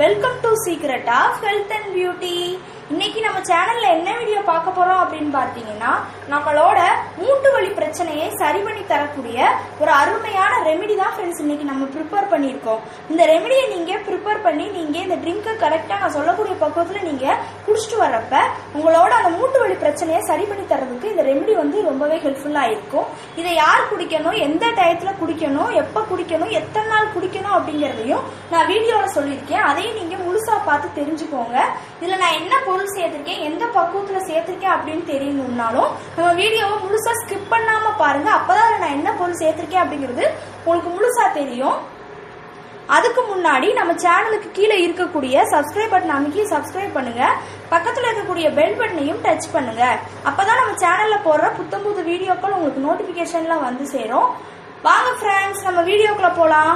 Welcome to secret of health and beauty இன்னைக்கு நம்ம சேனல்ல என்ன வீடியோ பார்க்க போறோம் அப்படின்னு பார்த்தீங்கன்னா நம்மளோட மூட்டு வலி பிரச்சனையை சரி பண்ணி தரக்கூடிய ஒரு அருமையான ரெமெடி தான் ஃப்ரெண்ட்ஸ் இன்னைக்கு நம்ம ப்ரிப்பேர் பண்ணியிருக்கோம் இந்த ரெமெடியை நீங்க ப்ரிப்பேர் பண்ணி நீங்க இந்த ட்ரிங்கை கரெக்டா நான் சொல்லக்கூடிய பக்குவத்தில் நீங்க குடிச்சிட்டு வரப்ப உங்களோட அந்த மூட்டு வலி பிரச்சனையை சரி பண்ணி தரதுக்கு இந்த ரெமெடி வந்து ரொம்பவே ஹெல்ப்ஃபுல்லா இருக்கும் இதை யார் குடிக்கணும் எந்த டயத்துல குடிக்கணும் எப்ப குடிக்கணும் எத்தனை நாள் குடிக்கணும் அப்படிங்கறதையும் நான் வீடியோல சொல்லியிருக்கேன் அதையும் நீங்க முழுசா பார்த்து தெரிஞ்சுக்கோங்க இதுல நான் என்ன பொருள் சேர்த்திருக்கேன் எந்த பக்குவத்துல சேர்த்திருக்கேன் அப்படின்னு தெரியணும்னாலும் நம்ம வீடியோவை முழுசா ஸ்கிப் பண்ணாம பாருங்க அப்பதான் அதுல நான் என்ன பொருள் சேர்த்திருக்கேன் அப்படிங்கிறது உங்களுக்கு முழுசா தெரியும் அதுக்கு முன்னாடி நம்ம சேனலுக்கு கீழே இருக்கக்கூடிய சப்ஸ்கிரைப் பட்டன் அமைக்கி சப்ஸ்கிரைப் பண்ணுங்க பக்கத்துல இருக்கக்கூடிய பெல் பட்டனையும் டச் பண்ணுங்க அப்பதான் நம்ம சேனல்ல போடுற புத்தம் புது வீடியோக்கள் உங்களுக்கு நோட்டிபிகேஷன்லாம் வந்து சேரும் வாங்க ஃப்ரெண்ட்ஸ் நம்ம வீடியோக்குள்ள போலாம்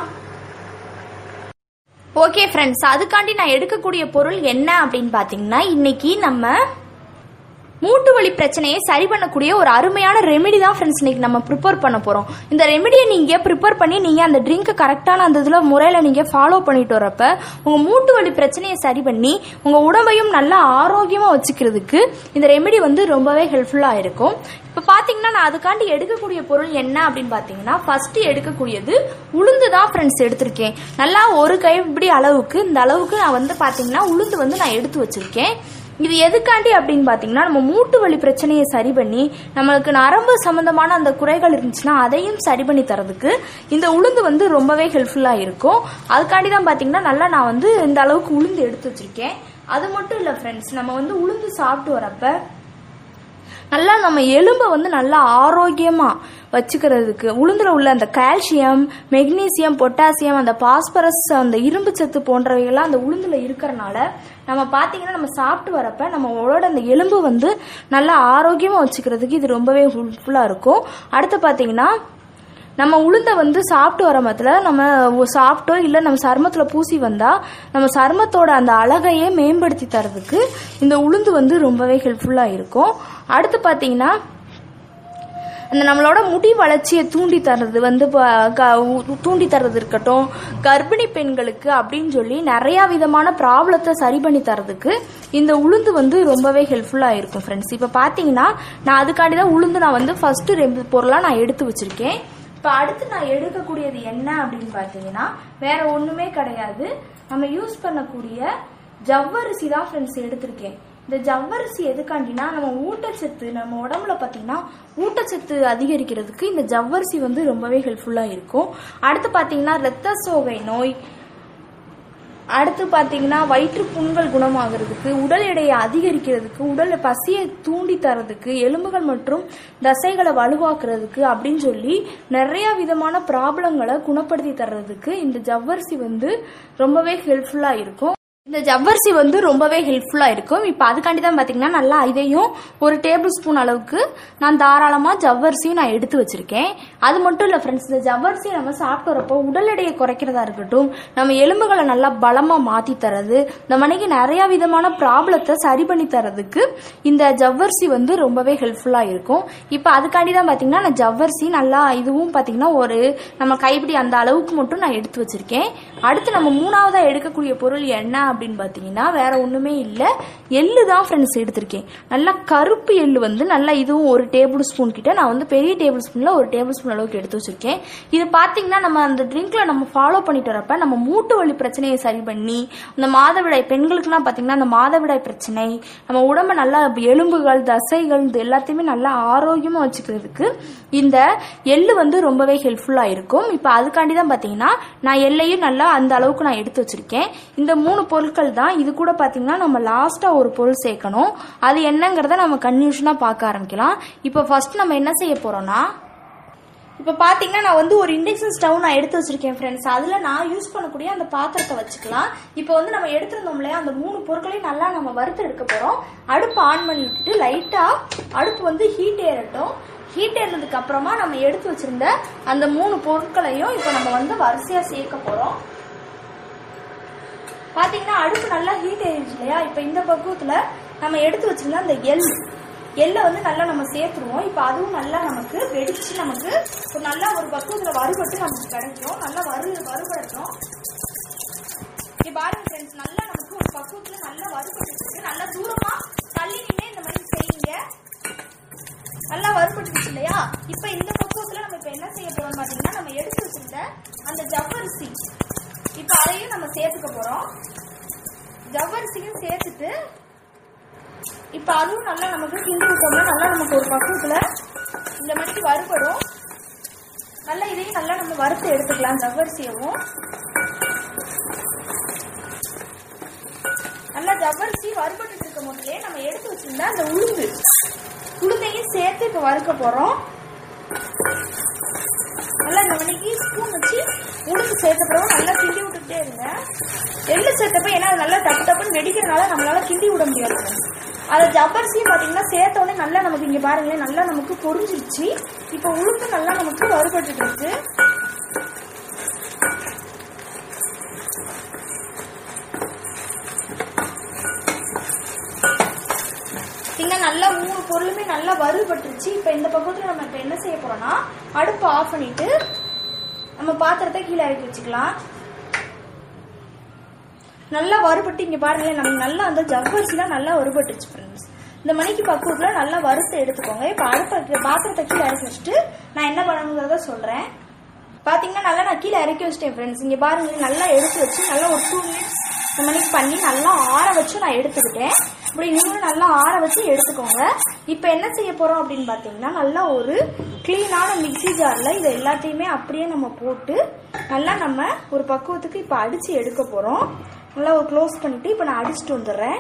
ஓகே ஃப்ரெண்ட்ஸ் அதுக்காண்டி நான் எடுக்கக்கூடிய பொருள் என்ன அப்படின்னு பார்த்தீங்கன்னா இன்னைக்கு நம்ம மூட்டு வலி பிரச்சனையை சரி பண்ணக்கூடிய ஒரு அருமையான ரெமெடி தான் ஃப்ரெண்ட்ஸ் இன்னைக்கு நம்ம ப்ரிப்பேர் பண்ண போகிறோம் இந்த ரெமெடியை நீங்கள் ப்ரிப்பேர் பண்ணி நீங்கள் அந்த ட்ரிங்க்கை கரெக்டான அந்த இதில் முறையில் நீங்கள் ஃபாலோ பண்ணிட்டு வரப்ப உங்கள் மூட்டு வலி பிரச்சனையை சரி பண்ணி உங்கள் உடம்பையும் நல்லா ஆரோக்கியமாக வச்சுக்கிறதுக்கு இந்த ரெமெடி வந்து ரொம்பவே ஹெல்ப்ஃபுல்லாக இருக்கும் இப்போ பார்த்தீங்கன்னா நான் அதுக்காண்டி எடுக்கக்கூடிய பொருள் என்ன அப்படின்னு பார்த்தீங்கன்னா ஃபர்ஸ்ட் எடுக்கக்கூடியது உளுந்து தான் ஃப்ரெண்ட்ஸ் எடுத்திருக்கேன் நல்லா ஒரு கைப்பிடி அளவுக்கு இந்த அளவுக்கு நான் வந்து பார்த்தீங்கன்னா உளுந்து வந்து நான் எடுத்து வச்சிருக்கேன் இது எதுக்காண்டி அப்படின்னு பார்த்தீங்கன்னா நம்ம மூட்டு வலி பிரச்சனையை சரி பண்ணி நம்மளுக்கு நரம்பு சம்பந்தமான அந்த குறைகள் இருந்துச்சுன்னா அதையும் சரி பண்ணி தரதுக்கு இந்த உளுந்து வந்து ரொம்பவே ஹெல்ப்ஃபுல்லாக இருக்கும் அதுக்காண்டி தான் பார்த்தீங்கன்னா நல்லா நான் வந்து இந்த அளவுக்கு உளுந்து எடுத்து வச்சிருக்கேன் அது மட்டும் இல்லை ஃப்ரெண்ட்ஸ் நம்ம வந்து உளுந்து சாப்பிட்டு வரப்ப நல்லா நம்ம எலும்பை வந்து நல்லா ஆரோக்கியமா வச்சுக்கிறதுக்கு உளுந்துல உள்ள அந்த கால்சியம் மெக்னீசியம் பொட்டாசியம் அந்த பாஸ்பரஸ் அந்த இரும்பு சத்து போன்றவைகள்லாம் அந்த உளுந்துல இருக்கிறனால நம்ம பார்த்தீங்கன்னா நம்ம சாப்பிட்டு வரப்ப நம்மளோட அந்த எலும்பு வந்து நல்லா ஆரோக்கியமா வச்சுக்கிறதுக்கு இது ரொம்பவே ஹெல்ப்ஃபுல்லாக இருக்கும் அடுத்து பார்த்தீங்கன்னா நம்ம உளுந்தை வந்து சாப்பிட்டு வர மத்தில் நம்ம ஒ- சாப்பிட்டோ இல்லை நம்ம சருமத்தில் பூசி வந்தால் நம்ம சருமத்தோட அந்த அழகையே மேம்படுத்தி தரதுக்கு இந்த உளுந்து வந்து ரொம்பவே ஹெல்ப்ஃபுல்லாக இருக்கும் அடுத்து பார்த்தீங்கன்னா அந்த நம்மளோட முடி வளர்ச்சியை தூண்டி தர்றது வந்து ப- க- உ- தூண்டி தர்றது இருக்கட்டும் கர்ப்பிணி பெண்களுக்கு அப்படின்னு சொல்லி நிறைய விதமான ப்ராப்ளத்தை சரி பண்ணி தரதுக்கு இந்த உளுந்து வந்து ரொம்பவே ஹெல்ப்ஃபுல்லாக இருக்கும் ஃப்ரெண்ட்ஸ் இப்போ பார்த்தீங்கன்னா நான் அதுக்காண்டி தான் உளுந்து நான் வந்து ஃபர்ஸ்ட் ரெண்டு பொருளாக நான் எடுத்து வச்சிருக்கேன் இப்போ அடுத்து நான் எடுக்கக்கூடியது என்ன அப்படின்னு பார்த்தீங்கன்னா வேற ஒன்றுமே கிடையாது நம்ம யூஸ் பண்ணக்கூடிய ஜவ்வரிசி தான் ஃப்ரெண்ட்ஸ் எடுத்திருக்கேன் இந்த ஜவ்வரிசி எதுக்காண்டினா நம்ம ஊட்டச்சத்து நம்ம உடம்புல பார்த்தீங்கன்னா ஊட்டச்சத்து அதிகரிக்கிறதுக்கு இந்த ஜவ்வரிசி வந்து ரொம்பவே ஹெல்ப்ஃபுல்லாக இருக்கும் அடுத்து பார்த்தீங்கன்னா இரத்த சோகை நோய் அடுத்து பார்த்தீங்கன்னா வயிற்று புண்கள் குணமாகிறதுக்கு உடல் எடையை அதிகரிக்கிறதுக்கு உடல் பசியை தூண்டி தரதுக்கு எலும்புகள் மற்றும் தசைகளை வலுவாக்குறதுக்கு அப்படின்னு சொல்லி நிறைய விதமான ப்ராப்ளங்களை குணப்படுத்தி தர்றதுக்கு இந்த ஜவ்வரிசி வந்து ரொம்பவே ஹெல்ப்ஃபுல்லாக இருக்கும் இந்த ஜவ்வரிசி வந்து ரொம்பவே ஹெல்ப்ஃபுல்லாக இருக்கும் இப்போ அதுக்காண்டி தான் பார்த்தீங்கன்னா நல்லா இதையும் ஒரு டேபிள் ஸ்பூன் அளவுக்கு நான் தாராளமாக ஜவ்வரிசியும் நான் எடுத்து வச்சிருக்கேன் அது மட்டும் இல்லை ஃப்ரெண்ட்ஸ் இந்த ஜவ்வரிசியை நம்ம சாப்பிட்டு வரப்போ உடல் எடையை குறைக்கிறதா இருக்கட்டும் நம்ம எலும்புகளை நல்லா பலமாக மாற்றி தரது இந்த மணிக்கு நிறைய விதமான ப்ராப்ளத்தை சரி பண்ணி தரதுக்கு இந்த ஜவ்வரிசி வந்து ரொம்பவே ஹெல்ப்ஃபுல்லாக இருக்கும் இப்போ அதுக்காண்டி தான் பார்த்தீங்கன்னா நான் ஜவ்வரிசி நல்லா இதுவும் பார்த்தீங்கன்னா ஒரு நம்ம கைப்பிடி அந்த அளவுக்கு மட்டும் நான் எடுத்து வச்சிருக்கேன் அடுத்து நம்ம மூணாவதாக எடுக்கக்கூடிய பொருள் என்ன அப்படின்னு பார்த்தீங்கன்னா வேற ஒன்றுமே இல்லை எள்ளு தான் ஃப்ரெண்ட்ஸ் எடுத்திருக்கேன் நல்லா கருப்பு எள்ளு வந்து நல்லா இதுவும் ஒரு டேபிள் ஸ்பூன் கிட்ட நான் வந்து பெரிய டேபிள் ஸ்பூனில் ஒரு டேபிள் ஸ்பூன் அளவுக்கு எடுத்து வச்சிருக்கேன் இது பார்த்தீங்கன்னா நம்ம அந்த ட்ரிங்க்ல நம்ம ஃபாலோ பண்ணிட்டு வரப்ப நம்ம மூட்டு வலி பிரச்சனையை சரி பண்ணி இந்த மாதவிடாய் பெண்களுக்குலாம் பார்த்தீங்கன்னா அந்த மாதவிடாய் பிரச்சனை நம்ம உடம்ப நல்லா எலும்புகள் தசைகள் இது எல்லாத்தையுமே நல்லா ஆரோக்கியமாக வச்சுக்கிறதுக்கு இந்த எள்ளு வந்து ரொம்பவே ஹெல்ப்ஃபுல்லாக இருக்கும் இப்போ அதுக்காண்டி தான் பார்த்தீங்கன்னா நான் எள்ளையும் நல்லா அந்த அளவுக்கு நான் எடுத்து வச்சிருக்கேன் இந்த மூணு பொருட்கள் தான் இது கூட பார்த்தீங்கன்னா நம்ம லாஸ்ட்டாக ஒரு பொருள் சேர்க்கணும் அது என்னங்கிறத நம்ம கன்ஃபியூஷனாக பார்க்க ஆரம்பிக்கலாம் இப்போ ஃபர்ஸ்ட் நம்ம என்ன செய்ய போறோம்னா இப்போ பார்த்தீங்கன்னா நான் வந்து ஒரு இண்டக்ஷன் ஸ்டவ் நான் எடுத்து வச்சிருக்கேன் ஃப்ரெண்ட்ஸ் அதில் நான் யூஸ் பண்ணக்கூடிய அந்த பாத்திரத்தை வச்சுக்கலாம் இப்போ வந்து நம்ம எடுத்திருந்தோம் இல்லையா அந்த மூணு பொருட்களையும் நல்லா நம்ம வறுத்து எடுக்க போகிறோம் அடுப்பு ஆன் பண்ணி விட்டுட்டு லைட்டாக அடுப்பு வந்து ஹீட் ஏறட்டும் ஹீட் ஏறினதுக்கு அப்புறமா நம்ம எடுத்து வச்சிருந்த அந்த மூணு பொருட்களையும் இப்போ நம்ம வந்து வரிசையாக சேர்க்க போகிறோம் பாத்தீங்கன்னா அடுப்பு நல்லா ஹீட் ஆயிடுச்சு இல்லையா இப்போ இந்த பக்குவத்துல நம்ம எடுத்து வச்சிருந்த அந்த எள் எள்ளை வந்து நல்லா நம்ம சேர்த்துருவோம் இப்போ அதுவும் நல்லா நமக்கு வெடிச்சு நமக்கு ஒரு நல்லா ஒரு பக்குவத்துல வறுபட்டு நமக்கு கிடைக்கும் நல்லா வறு வறுபடட்டும் இப்போ பாருங்க ஃப்ரெண்ட்ஸ் நல்லா நமக்கு ஒரு பக்குவத்துல நல்லா வறுபட்டு நல்லா தூரமா தள்ளி நின்று இந்த மாதிரி செய்யுங்க நல்லா வறுபட்டுச்சு இல்லையா இப்ப இந்த பக்குவத்துல நம்ம இப்ப என்ன செய்ய போறோம் பாத்தீங்கன்னா நம்ம எடுத்து வச்சிருந்த அந்த ஜவ்வரிசி இப்ப அதையும் நம்ம சேர்த்துக்க போறோம் ஜவ்வரிசியும் சேர்த்துட்டு இப்ப அதுவும் நல்லா நமக்கு கிண்டி விட்டோம்னா நல்லா நமக்கு ஒரு பக்குவத்துல இந்த மாதிரி வறுபடும் நல்லா இதையும் நல்லா நம்ம வறுத்து எடுத்துக்கலாம் ஜவ்வரிசியவும் நல்லா ஜவ்வரிசி வறுபட்டு இருக்கும் போதுலயே நம்ம எடுத்து வச்சிருந்தா அந்த உளுந்து உளுந்தையும் சேர்த்து இப்ப வறுக்க போறோம் நல்லா இந்த மணிக்கு ஸ்பூன் வச்சு உளுந்து சேர்த்தப்பறம் நல்லா கிண்டி விட்டுக்கிட்டே இருங்க எள்ளு சேர்த்தப்ப ஏன்னா அது நல்லா தப்பு தப்புன்னு வெடிக்கிறதுனால நம்மளால கிண்டி விட முடியாது அதை ஜவ்வரிசியும் பார்த்தீங்கன்னா சேர்த்த உடனே நல்லா நமக்கு இங்க பாருங்களேன் நல்லா நமக்கு பொரிஞ்சிருச்சு இப்போ உளுந்து நல்லா நமக்கு வறுபட்டுட்டு இருக்கு இங்க நல்லா மூணு பொருளுமே நல்லா வறுபட்டுருச்சு இப்போ இந்த பக்கத்துல நம்ம இப்போ என்ன செய்ய போறோம்னா அடுப்பு ஆஃப் பண்ணிட்டு நம்ம பாத்திரத்தை கீழே இறக்கி வச்சுக்கலாம் நல்லா வறுபட்டு இங்க பாருங்களேன் நம்ம நல்லா அந்த ஜவ்வரிசிலாம் நல்லா வறுபட்டுருச்சு ஃப்ரெண்ட்ஸ் இந்த மணிக்கு பக்குவத்துல நல்லா வறுத்து எடுத்துக்கோங்க இப்போ அடுப்ப பாத்திரத்தை கீழே இறக்கி வச்சுட்டு நான் என்ன பண்ணணுங்கிறத சொல்றேன் பாத்தீங்கன்னா நல்லா நான் கீழே இறக்கி வச்சிட்டேன் ஃப்ரெண்ட்ஸ் இங்க பாருங்க நல்லா எடுத்து வச்சு நல்லா ஒரு டூ மினிட்ஸ் இந்த மணிக்கு பண்ணி நல்லா ஆற வச்சு நான் எடுத்துக்கிட்டேன் இப்படி நீங்களும் நல்லா ஆற வச்சு எடுத்துக்கோங்க இப்போ என்ன செய்ய போறோம் அப்படின்னு பார்த்தீங்கன்னா நல்லா ஒரு க்ளீனான மிக்ஸி ஜாரில் இதை எல்லாத்தையுமே அப்படியே நம்ம போட்டு நல்லா நம்ம ஒரு பக்குவத்துக்கு இப்போ அடிச்சு எடுக்க போறோம் நல்லா ஒரு க்ளோஸ் பண்ணிட்டு இப்போ நான் அடிச்சுட்டு வந்துடுறேன்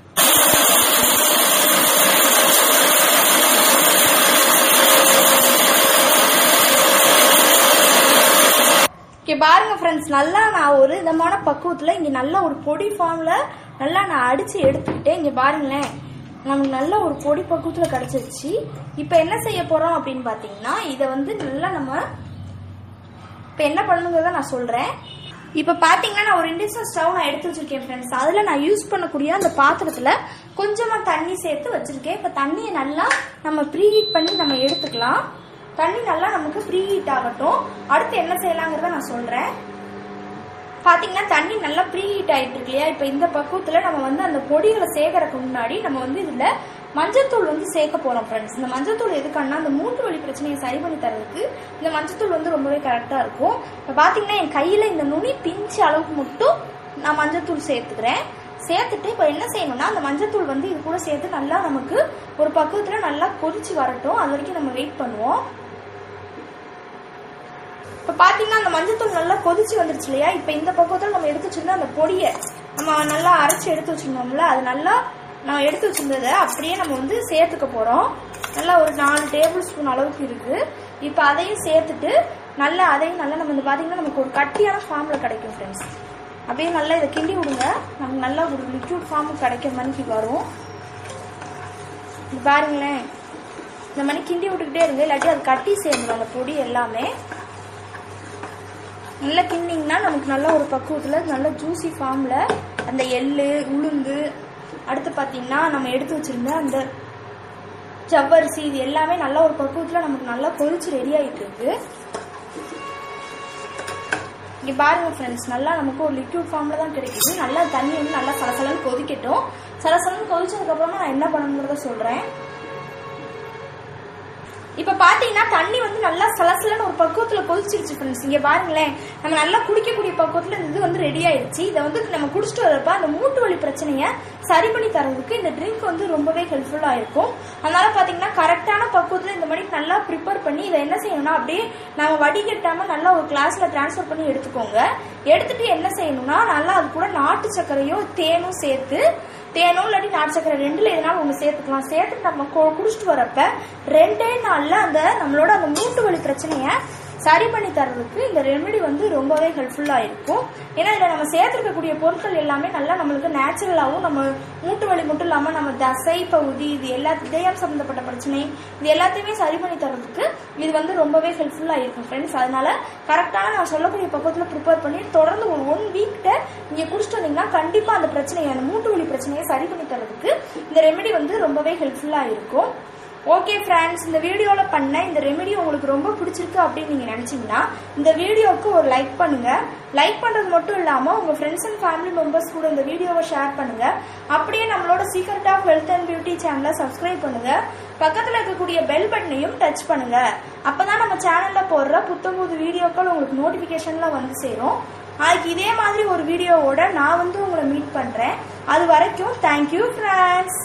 இங்க பாருங்க ஃப்ரெண்ட்ஸ் நல்லா நான் ஒரு விதமான பக்குவத்துல இங்க நல்ல ஒரு பொடி ஃபார்ம்ல நல்லா நான் அடிச்சு எடுத்துக்கிட்டேன் இங்க பாருங்களேன் நமக்கு நல்ல ஒரு பொடி பக்குவத்துல கிடைச்சிருச்சு இப்போ என்ன செய்ய போறோம் அப்படின்னு பாத்தீங்கன்னா இதை வந்து நல்லா நம்ம இப்போ என்ன பண்ணுங்கிறத நான் சொல்றேன் இப்போ பாத்தீங்கன்னா நான் ஒரு இண்டக்ஷன் ஸ்டவ் நான் எடுத்து வச்சிருக்கேன் ஃப்ரெண்ட்ஸ் அதுல நான் யூஸ் பண்ணக்கூடிய அந்த பாத்திரத்துல கொஞ்சமா தண்ணி சேர்த்து வச்சிருக்கேன் இப்போ தண்ணியை நல்லா நம்ம ப்ரீஹீட் பண்ணி நம்ம எடுத்துக்கலாம் தண்ணி நல்லா நமக்கு ப்ரீஹீட் ஆகட்டும் அடுத்து என்ன செய்யலாங்கிறத நான் சொல்றேன் பாத்தீங்கன்னா தண்ணி நல்லா ப்ரீஹீட் ஆயிட்டு இருக்கு இல்லையா இப்போ இந்த பக்குவத்துல நம்ம வந்து அந்த பொடிகளை சேர்க்கறதுக்கு முன்னாடி நம்ம வந்து இதுல மஞ்சத்தூள் வந்து சேர்க்க போறோம் ஃப்ரெண்ட்ஸ் இந்த மஞ்சத்தூள் எதுக்கானா அந்த மூட்டு வலி பிரச்சனையை சரி பண்ணி தரதுக்கு இந்த மஞ்சத்தூள் வந்து ரொம்பவே கரெக்டா இருக்கும் இப்போ பாத்தீங்கன்னா என் கையில இந்த நுனி பிஞ்சு அளவுக்கு மட்டும் நான் மஞ்சத்தூள் சேர்த்துக்கிறேன் சேர்த்துட்டு இப்போ என்ன செய்யணும்னா அந்த மஞ்சத்தூள் வந்து இது கூட சேர்த்து நல்லா நமக்கு ஒரு பக்குவத்துல நல்லா கொதிச்சு வரட்டும் அது வரைக்கும் நம்ம வெயிட் பண்ணுவோம் இப்போ பார்த்தீங்கன்னா அந்த மஞ்சத்தூள் நல்லா கொதிச்சு வந்துருச்சு இல்லையா இப்போ இந்த பக்கத்தில் நம்ம எடுத்து வச்சிருந்த அந்த பொடியை நம்ம நல்லா அரைச்சி எடுத்து வச்சிருந்தோம்ல அது நல்லா நான் எடுத்து வச்சிருந்ததை அப்படியே நம்ம வந்து சேர்த்துக்க போகிறோம் நல்லா ஒரு நாலு டேபிள் ஸ்பூன் அளவுக்கு இருக்கு இப்போ அதையும் சேர்த்துட்டு நல்லா அதையும் நல்லா நம்ம வந்து பார்த்தீங்கன்னா நமக்கு ஒரு கட்டியான ஃபார்மில் கிடைக்கும் ஃப்ரெண்ட்ஸ் அப்படியே நல்லா இதை கிண்டி விடுங்க நமக்கு நல்லா ஒரு லிக்யூட் ஃபார்முக்கு கிடைக்கிற மணிக்கு வரும் இது பாருங்களேன் இந்த மாதிரி கிண்டி விட்டுக்கிட்டே இருங்க இல்லாட்டி அது கட்டி சேர்ந்துடும் அந்த பொடி எல்லாமே நல்லா கிண்டிங்கன்னா நமக்கு நல்ல ஒரு பக்குவத்தில் நல்ல ஜூசி ஃபார்மில் அந்த எள்ளு உளுந்து அடுத்து பார்த்தீங்கன்னா நம்ம எடுத்து வச்சிருந்த அந்த ஜவ்வரிசி இது எல்லாமே நல்ல ஒரு பக்குவத்தில் நமக்கு நல்லா கொதிச்சு ரெடி ஆகிட்டு இருக்கு இங்கே பாருங்க ஃப்ரெண்ட்ஸ் நல்லா நமக்கு ஒரு லிக்யூட் ஃபார்மில் தான் கிடைக்குது நல்லா தண்ணி வந்து நல்லா சலசலன்னு கொதிக்கட்டும் சலசலன்னு கொதிச்சதுக்கப்புறமா நான் என்ன பண்ணணுங்கிறத சொல்கிறேன் இப்ப பாத்தீங்கன்னா தண்ணி வந்து நல்லா சலசலன்னு ஒரு பக்குவத்துல கொதிச்சிருச்சு ஃப்ரெண்ட்ஸ் இங்க பாருங்களேன் நம்ம நல்லா குடிக்கக்கூடிய பக்குவத்துல இந்த இது வந்து ரெடி ஆயிருச்சு இதை வந்து நம்ம குடிச்சிட்டு வரப்ப அந்த மூட்டு வலி பிரச்சனைய சரி பண்ணி தரதுக்கு இந்த ட்ரிங்க் வந்து ரொம்பவே ஹெல்ப்ஃபுல்லா இருக்கும் அதனால பாத்தீங்கன்னா கரெக்டான பக்குவத்துல இந்த மாதிரி நல்லா ப்ரிப்பேர் பண்ணி இதை என்ன செய்யணும்னா அப்படியே நம்ம வடிகட்டாம நல்லா ஒரு கிளாஸ்ல டிரான்ஸ்ஃபர் பண்ணி எடுத்துக்கோங்க எடுத்துட்டு என்ன செய்யணும்னா நல்லா அது கூட நாட்டு சர்க்கரையும் தேனும் சேர்த்து தேனோ இல்லாட்டி நாட்டு சக்கரை ரெண்டுல எதனாலும் ஒன்று சேர்த்துக்கலாம் சேர்த்துட்டு நம்ம கு- குடிச்சிட்டு வரப்ப ரெண்டே நாள்ல அந்த நம்மளோட அந்த மூட்டு வலி பிரச்சனைய சரி பண்ணி தர்றதுக்கு இந்த ரெமெடி வந்து ரொம்பவே ஹெல்ப்ஃபுல்லா இருக்கும் ஏன்னா இதுல நம்ம சேர்த்துருக்கக்கூடிய பொருட்கள் எல்லாமே நல்லா நம்மளுக்கு நேச்சுரலாகவும் நம்ம மூட்டு வலி மட்டும் இல்லாம நம்ம தசை பகுதி இது எல்லா இதயம் சம்பந்தப்பட்ட பிரச்சனை இது எல்லாத்தையுமே சரி பண்ணி தர்றதுக்கு இது வந்து ரொம்பவே ஹெல்ப்ஃபுல்லா இருக்கும் ஃப்ரெண்ட்ஸ் அதனால கரெக்டான நான் சொல்லக்கூடிய பக்கத்துல ப்ரிப்பேர் பண்ணி தொடர்ந்து ஒரு ஒன் வீக்கிட்ட நீங்க குடிச்சிட்டு வந்தீங்கன்னா கண்டிப்பா அந்த பிரச்சனையை அந்த மூட்டு வலி பிரச்சனையை சரி பண்ணி தர்றதுக்கு இந்த ரெமெடி வந்து ரொம்பவே ஹெல்ப்ஃபுல்லா இருக்கும் ஓகே ஃப்ரெண்ட்ஸ் இந்த வீடியோவில் பண்ண இந்த ரெமெடி உங்களுக்கு ரொம்ப பிடிச்சிருக்கு அப்படின்னு நீங்கள் நினச்சிங்கன்னா இந்த வீடியோவுக்கு ஒரு லைக் பண்ணுங்க லைக் பண்ணுறது மட்டும் இல்லாமல் உங்கள் ஃப்ரெண்ட்ஸ் அண்ட் ஃபேமிலி மெம்பர்ஸ் கூட இந்த வீடியோவை ஷேர் பண்ணுங்க அப்படியே நம்மளோட secret of health and beauty சேனலை சப்ஸ்கிரைப் பண்ணுங்க பக்கத்தில் இருக்கக்கூடிய பெல் பட்டனையும் டச் பண்ணுங்க அப்பதான் நம்ம சேனலில் போடுற புத்தம் புது வீடியோக்கள் உங்களுக்கு நோட்டிஃபிகேஷனில் வந்து சேரும் அதுக்கு இதே மாதிரி ஒரு வீடியோவோட நான் வந்து உங்களை மீட் பண்ணுறேன் அது வரைக்கும் தேங்க்யூ ஃப்ரெண்ட்ஸ்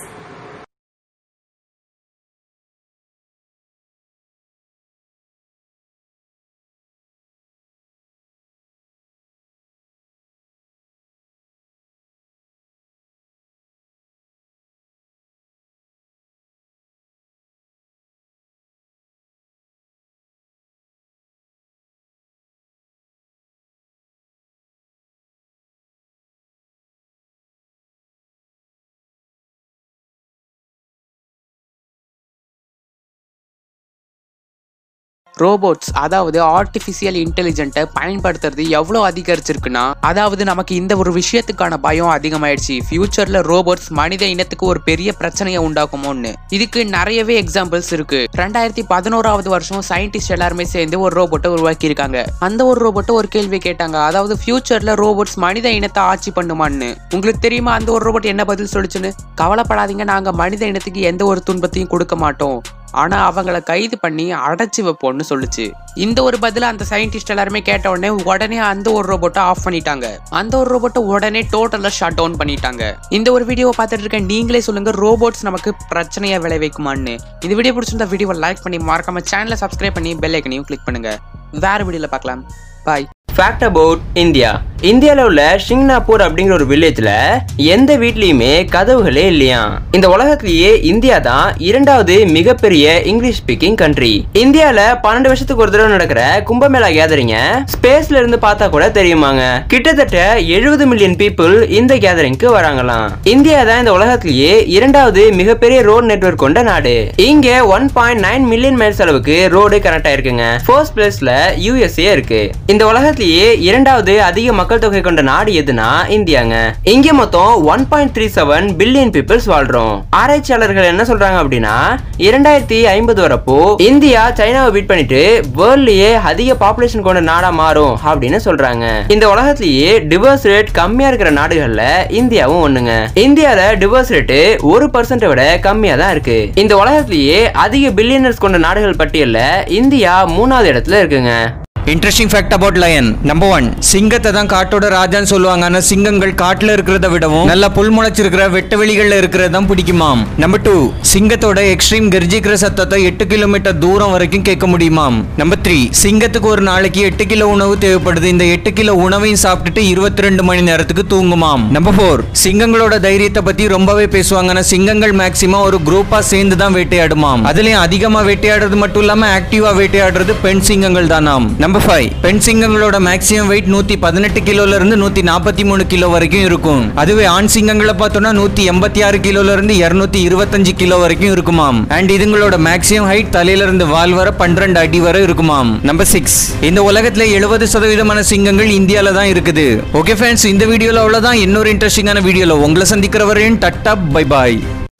ரோபோட்ஸ் அதாவது ஆர்டிஃபிஷியல் இன்டெலிஜென்ட்டை பயன்படுத்துறது எவ்வளோ அதிகரிச்சிருக்குன்னா அதாவது நமக்கு இந்த ஒரு விஷயத்துக்கான பயம் அதிகமாயிடுச்சு ஃபியூச்சர்ல ரோபோட்ஸ் மனித இனத்துக்கு ஒரு பெரிய பிரச்சனையை உண்டாக்குமோன்னு இதுக்கு நிறையவே எக்ஸாம்பிள்ஸ் இருக்கு ரெண்டாயிரத்தி பதினோராவது வருஷம் சயின்டிஸ்ட் எல்லாருமே சேர்ந்து ஒரு ரோபோட்டை உருவாக்கி இருக்காங்க அந்த ஒரு ரோபோட்டை ஒரு கேள்வி கேட்டாங்க அதாவது ஃபியூச்சர்ல ரோபோட்ஸ் மனித இனத்தை ஆட்சி பண்ணுமான்னு உங்களுக்கு தெரியுமா அந்த ஒரு ரோபோட் என்ன பதில் சொல்லுச்சுன்னு கவலைப்படாதீங்க நாங்க மனித இனத்துக்கு எந்த ஒரு துன்பத்தையும் கொடுக்க மாட்டோம் ஆனா அவங்கள கைது பண்ணி அடைச்சு வைப்போம்னு சொல்லுச்சு இந்த ஒரு பதில அந்த சயின்டிஸ்ட் எல்லாருமே கேட்ட உடனே உடனே அந்த ஒரு ரோபோட்டை ஆஃப் பண்ணிட்டாங்க அந்த ஒரு ரோபோட்டை உடனே டோட்டலா ஷட் டவுன் பண்ணிட்டாங்க இந்த ஒரு வீடியோவை பார்த்துட்டு இருக்க நீங்களே சொல்லுங்க ரோபோட்ஸ் நமக்கு பிரச்சனையை விளைவிக்குமான்னு இந்த வீடியோ பிடிச்சிருந்தா வீடியோவை லைக் பண்ணி மறக்காம சேனலை சப்ஸ்கிரைப் பண்ணி பெல் ஐக்கனையும் கிளிக் பண்ணுங்க வேற வீடியோல பார்க்கலாம் பாய் ஃபேக்ட் அபவுட் இந்தியா இந்தியாவில் உள்ள ஷிங்னாப்பூர் அப்படிங்கிற ஒரு வில்லேஜ்ல எந்த வீட்லயுமே கதவுகளே இல்லையா இந்த உலகத்திலேயே இந்தியா தான் இரண்டாவது மிகப்பெரிய இங்கிலீஷ் ஸ்பீக்கிங் கண்ட்ரி இந்தியால பன்னெண்டு வருஷத்துக்கு ஒரு தடவை நடக்கிற கும்பமேளா கேதரிங்க ஸ்பேஸ்ல இருந்து பார்த்தா கூட தெரியுமாங்க கிட்டத்தட்ட எழுபது மில்லியன் பீப்புள் இந்த கேதரிங்க்கு வராங்களாம் இந்தியா தான் இந்த உலகத்திலேயே இரண்டாவது மிகப்பெரிய ரோட் நெட்வொர்க் கொண்ட நாடு இங்க one point nine million miles அளவுக்கு ரோடு கனெக்ட் ஆயிருக்குங்க ஃபர்ஸ்ட் பிளேஸ்ல யூஎஸ்ஏ இருக்கு இந்த உலகத்திலேயே இரண்டாவது அதிக மக்கள் தொகை கொண்ட நாடு எதுனா இந்தியாங்க இங்க மொத்தம் one point three seven billion peoples வாழ்றோம் ஆராய்ச்சியாளர்கள் என்ன சொல்றாங்க அப்படின்னா இரண்டாயிரத்தி ஐம்பது வரப்போ இந்தியா சைனாவை பீட் பண்ணிட்டு வேர்ல்ட்லயே அதிக பாப்புலேஷன் கொண்ட நாடா மாறும் அப்படின்னு சொல்றாங்க இந்த உலகத்திலேயே டிவோர்ஸ் ரேட் கம்மியா இருக்கிற நாடுகள்ல இந்தியாவும் ஒண்ணுங்க இந்தியால டிவோர்ஸ் ரேட் ஒரு பர்சன்ட் விட கம்மியா தான் இருக்கு இந்த உலகத்திலேயே அதிக பில்லியனர்ஸ் கொண்ட நாடுகள் பட்டியல்ல இந்தியா மூணாவது இடத்துல இருக்குங்க interesting fact about lion number one சிங்கத்தை தான் காட்டோட ராஜான்னு சொல்லுவாங்க ஆனா சிங்கங்கள் காட்டுல இருக்கிறத விடவும் நல்லா புல் முளைச்சிருக்கிற வெட்ட வெளிகள்ல இருக்கிறது தான் பிடிக்குமாம் நம்பர் டூ சிங்கத்தோட எக்ஸ்ட்ரீம் கர்ஜிக்கிற சத்தத்தை எட்டு கிலோமீட்டர் தூரம் வரைக்கும் கேட்க முடியுமாம் நம்பர் த்ரீ சிங்கத்துக்கு ஒரு நாளைக்கு எட்டு கிலோ உணவு தேவைப்படுது இந்த எட்டு கிலோ உணவையும் சாப்பிட்டுட்டு இருபத்தி ரெண்டு மணி நேரத்துக்கு தூங்குமாம் நம்பர் ஃபோர் சிங்கங்களோட தைரியத்தை பத்தி ரொம்பவே பேசுவாங்க ஆனா சிங்கங்கள் மேக்சிமம் ஒரு குரூப்பா சேர்ந்து தான் வேட்டையாடுமாம் அதுலயும் அதிகமா வேட்டையாடுறது மட்டும் இல்லாம ஆக்டிவா வேட்டையாடுறது பெண் சிங்கங்கள் தானாம் நம்பர் ஃபைவ் பெண் சிங்கங்களோட மேக்ஸிமம் வெயிட் நூத்தி பதினெட்டு கிலோல இருந்து நூத்தி நாற்பத்தி மூணு கிலோ வரைக்கும் இருக்கும் அதுவே ஆண் சிங்கங்களை பார்த்தோம்னா நூத்தி எண்பத்தி ஆறு கிலோல இருந்து இருநூத்தி இருபத்தஞ்சு கிலோ வரைக்கும் இருக்குமாம் அண்ட் இதுங்களோட மேக்ஸிமம் ஹைட் தலையில இருந்து வால் வர பன்னிரண்டு அடி வரை இருக்குமாம் நம்பர் சிக்ஸ் இந்த உலகத்துல எழுபது சதவீதமான சிங்கங்கள் இந்தியால தான் இருக்குது ஓகே ஃப்ரெண்ட்ஸ் இந்த வீடியோல அவ்வளவுதான் இன்னொரு இன்ட்ரெஸ்டிங்கான வீடியோல உங்களை சந்திக்கிற வரையும் tata bye bye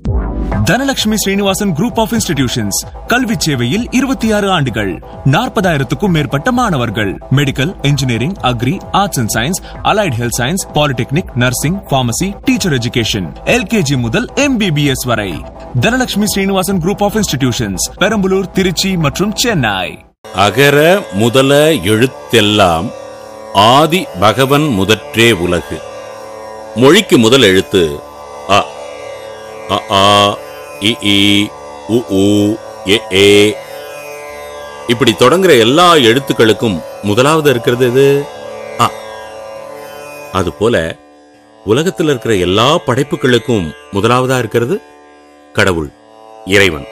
Dhanalakshmi Srinivasan group of institutions கல்வி சேவையில் இருபத்தி ஆறு ஆண்டுகள் நாற்பதாயிரத்துக்கும் மேற்பட்ட மாணவர்கள் medical engineering agri arts and science allied health science polytechnic nursing pharmacy teacher education LKG முதல் எம்பிபிஎஸ் வரை Dhanalakshmi Srinivasan group of institutions Perambalur Trichy மற்றும் சென்னை அகர முதல எழுத்தெல்லாம் ஆதி பகவன் முதற்றே உலகு மொழிக்கு முதல் எழுத்து அ அ ஆ இ ஈ உ ஊ எ ஏ இப்படி தொடங்குற எல்லா எழுத்துக்களுக்கும் முதலாவது இருக்கிறது எது அ அதுபோல உலகத்தில் இருக்கிற எல்லா படைப்புகளுக்கும் முதலாவதா இருக்கிறது கடவுள் இறைவன்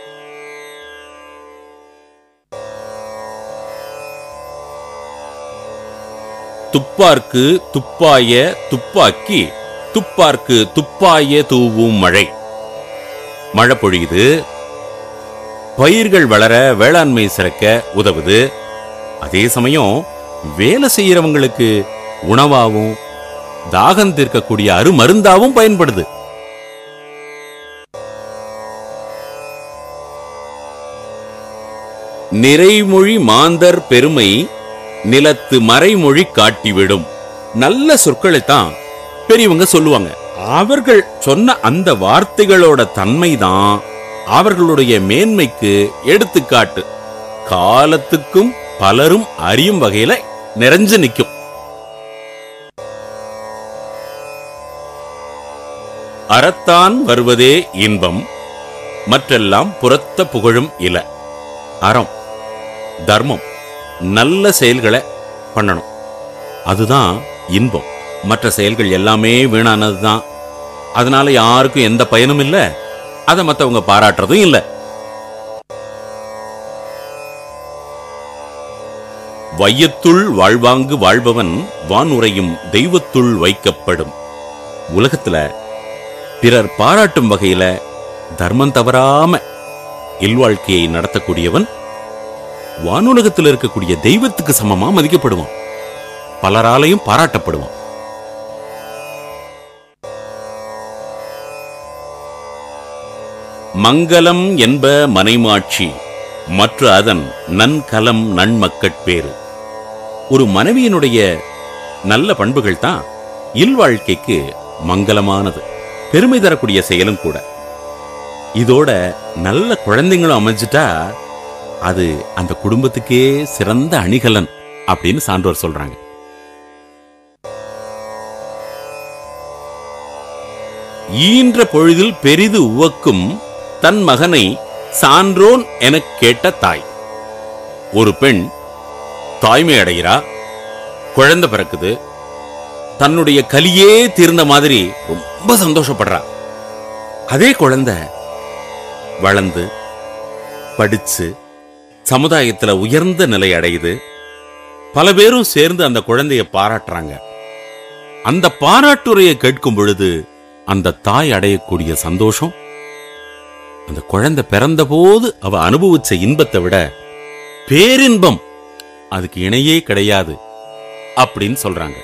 துப்பார்க்கு துப்பாய துப்பாக்கி துப்பார்க்கு துப்பாய தூவும் மழை மழை பொழியுது பயிர்கள் வளர வேளாண்மை சிறக்க உதவுது அதே சமயம் வேலை செய்யறவங்களுக்கு உணவாவும் தாகம் தீர்க்கக்கூடிய அருமருந்தாவும் பயன்படுது நிறைமொழி மாந்தர் பெருமை நிலத்து மறைமொழி காட்டிவிடும் நல்ல சொற்களை தான் பெரியவங்க சொல்லுவாங்க அவர்கள் சொன்ன அந்த வார்த்தைகளோட தன்மைதான் அவர்களுடைய மேன்மைக்கு எடுத்துக்காட்டு காலத்துக்கும் பலரும் அறியும் வகையில நிறைஞ்சு நிற்கும் அறத்தான் வருவதே இன்பம் மற்றெல்லாம் புறத்த புகழும் இல அறம் தர்மம் நல்ல செயல்களை பண்ணணும் அதுதான் இன்பம் மற்ற செயல்கள் எல்லாமே வீணானது தான் அதனால யாருக்கும் எந்த பயனும் இல்லை அதை மற்றவங்க பாராட்டுறதும் இல்லை வையத்துள் வாழ்வாங்கு வாழ்பவன் வானுரையும் தெய்வத்துள் வைக்கப்படும் உலகத்துல பிறர் பாராட்டும் வகையில தர்மம் தவறாம இல்வாழ்க்கையை நடத்தக்கூடியவன் வானுலகத்தில் இருக்கக்கூடிய தெய்வத்துக்கு சமமா மதிக்கப்படுவான் பலராலையும் பாராட்டப்படுவான் மங்களம் என்ப மனைமாட்சி மற்ற அதன் நன்கலம் நன்மக்கட்பேறு ஒரு மனைவியினுடைய நல்ல பண்புகள் தான் இல்வாழ்க்கைக்கு மங்களமானது பெருமை தரக்கூடிய செயலும் கூட இதோட நல்ல குழந்தைங்களும் அமைஞ்சிட்டா அது அந்த குடும்பத்துக்கே சிறந்த அணிகலன் அப்படின்னு சான்றோர் சொல்றாங்க ஈன்ற பொழுதில் பெரிது உவக்கும் தன் மகனை சான்றோன் எனக் கேட்ட தாய் ஒரு பெண் தாய்மை அடைகிறா குழந்தை பிறக்குது தன்னுடைய கலியே தீர்ந்த மாதிரி ரொம்ப சந்தோஷப்படுறா அதே குழந்தை வளர்ந்து படிச்சு சமுதாயத்துல உயர்ந்த நிலை அடையுது பல பேரும் சேர்ந்து அந்த குழந்தைய பாராட்டுறாங்க அந்த பாராட்டுரையை கேட்கும் பொழுது அந்த தாய் அடையக்கூடிய சந்தோஷம் அந்த குழந்தை பிறந்த போது அவ அனுபவிச்ச இன்பத்தை விட பேரின்பம் அதுக்கு இணையே கிடையாது அப்படின்னு சொல்றாங்க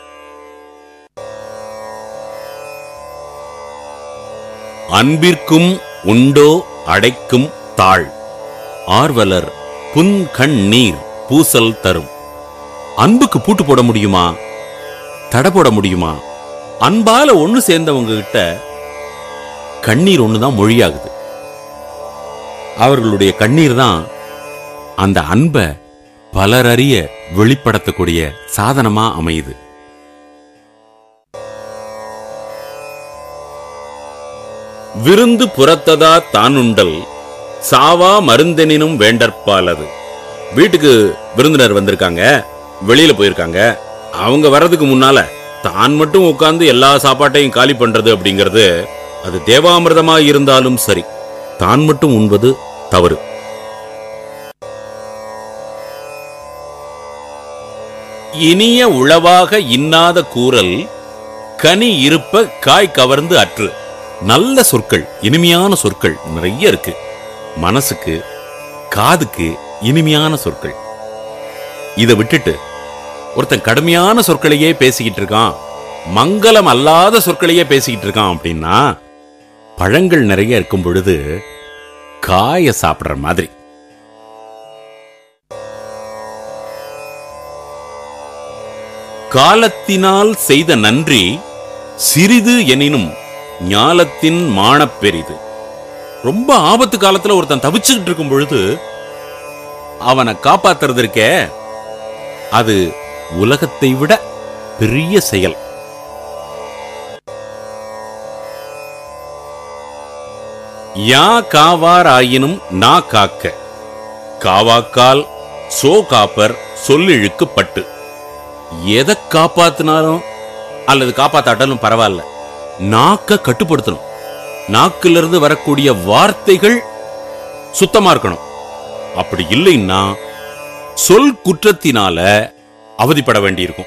அன்பிற்கும் உண்டோ அடைக்கும் தாழ் ஆர்வலர் புன் கண் நீர் பூசல் தரும் அன்புக்கு பூட்டு போட முடியுமா தடை போட முடியுமா அன்பால ஒண்ணு சேர்ந்தவங்க கிட்ட கண்ணீர் ஒண்ணுதான் மொழியாகுது அவர்களுடைய கண்ணீர் தான் அந்த அன்பை பலரறிய வெளிப்படுத்தக்கூடிய சாதனமா அமையுது விருந்து புறத்ததா தானுண்டல் சாவா மருந்தெனினும் வேண்டற்பாலது வீட்டுக்கு விருந்தினர் வந்திருக்காங்க வெளியில போயிருக்காங்க அவங்க வர்றதுக்கு முன்னால தான் மட்டும் உட்கார்ந்து எல்லா சாப்பாட்டையும் காலி பண்றது அப்படிங்கிறது அது தேவாமிர்தமா இருந்தாலும் சரி தான் மட்டும் உண்பது தவறு இனிய உளவாக இன்னாத கூறல் கனி இருப்ப காய் கவர்ந்து அற்று நல்ல சொற்கள் இனிமையான சொற்கள் நிறைய இருக்கு மனசுக்கு காதுக்கு இனிமையான சொற்கள் இதை விட்டுட்டு ஒருத்தன் கடுமையான சொற்களையே பேசிக்கிட்டு இருக்கான் மங்களம் அல்லாத சொற்களையே பேசிக்கிட்டு இருக்கான் அப்படின்னா பழங்கள் நிறைய இருக்கும் பொழுது காய சாப்பிடுற மாதிரி காலத்தினால் செய்த நன்றி சிறிது எனினும் ஞாலத்தின் மானப் பெரிது ரொம்ப ஆபத்து காலத்துல ஒருத்தன் தவிச்சுக்கிட்டு இருக்கும் பொழுது அவனை காப்பாத்துறது இருக்கே அது உலகத்தை விட பெரிய செயல் யா காவார் ஆயினும் நா காக்க காவாக்கால் சோ காப்பர் சொல்லிழுக்கு பட்டு எதை காப்பாத்தினாலும் அல்லது காப்பாத்தாட்டாலும் பரவாயில்ல நாக்க கட்டுப்படுத்தணும் நாக்குல இருந்து வரக்கூடிய வார்த்தைகள் சுத்தமா இருக்கணும் அப்படி இல்லைன்னா சொல் குற்றத்தினால அவதிப்பட வேண்டியிருக்கும்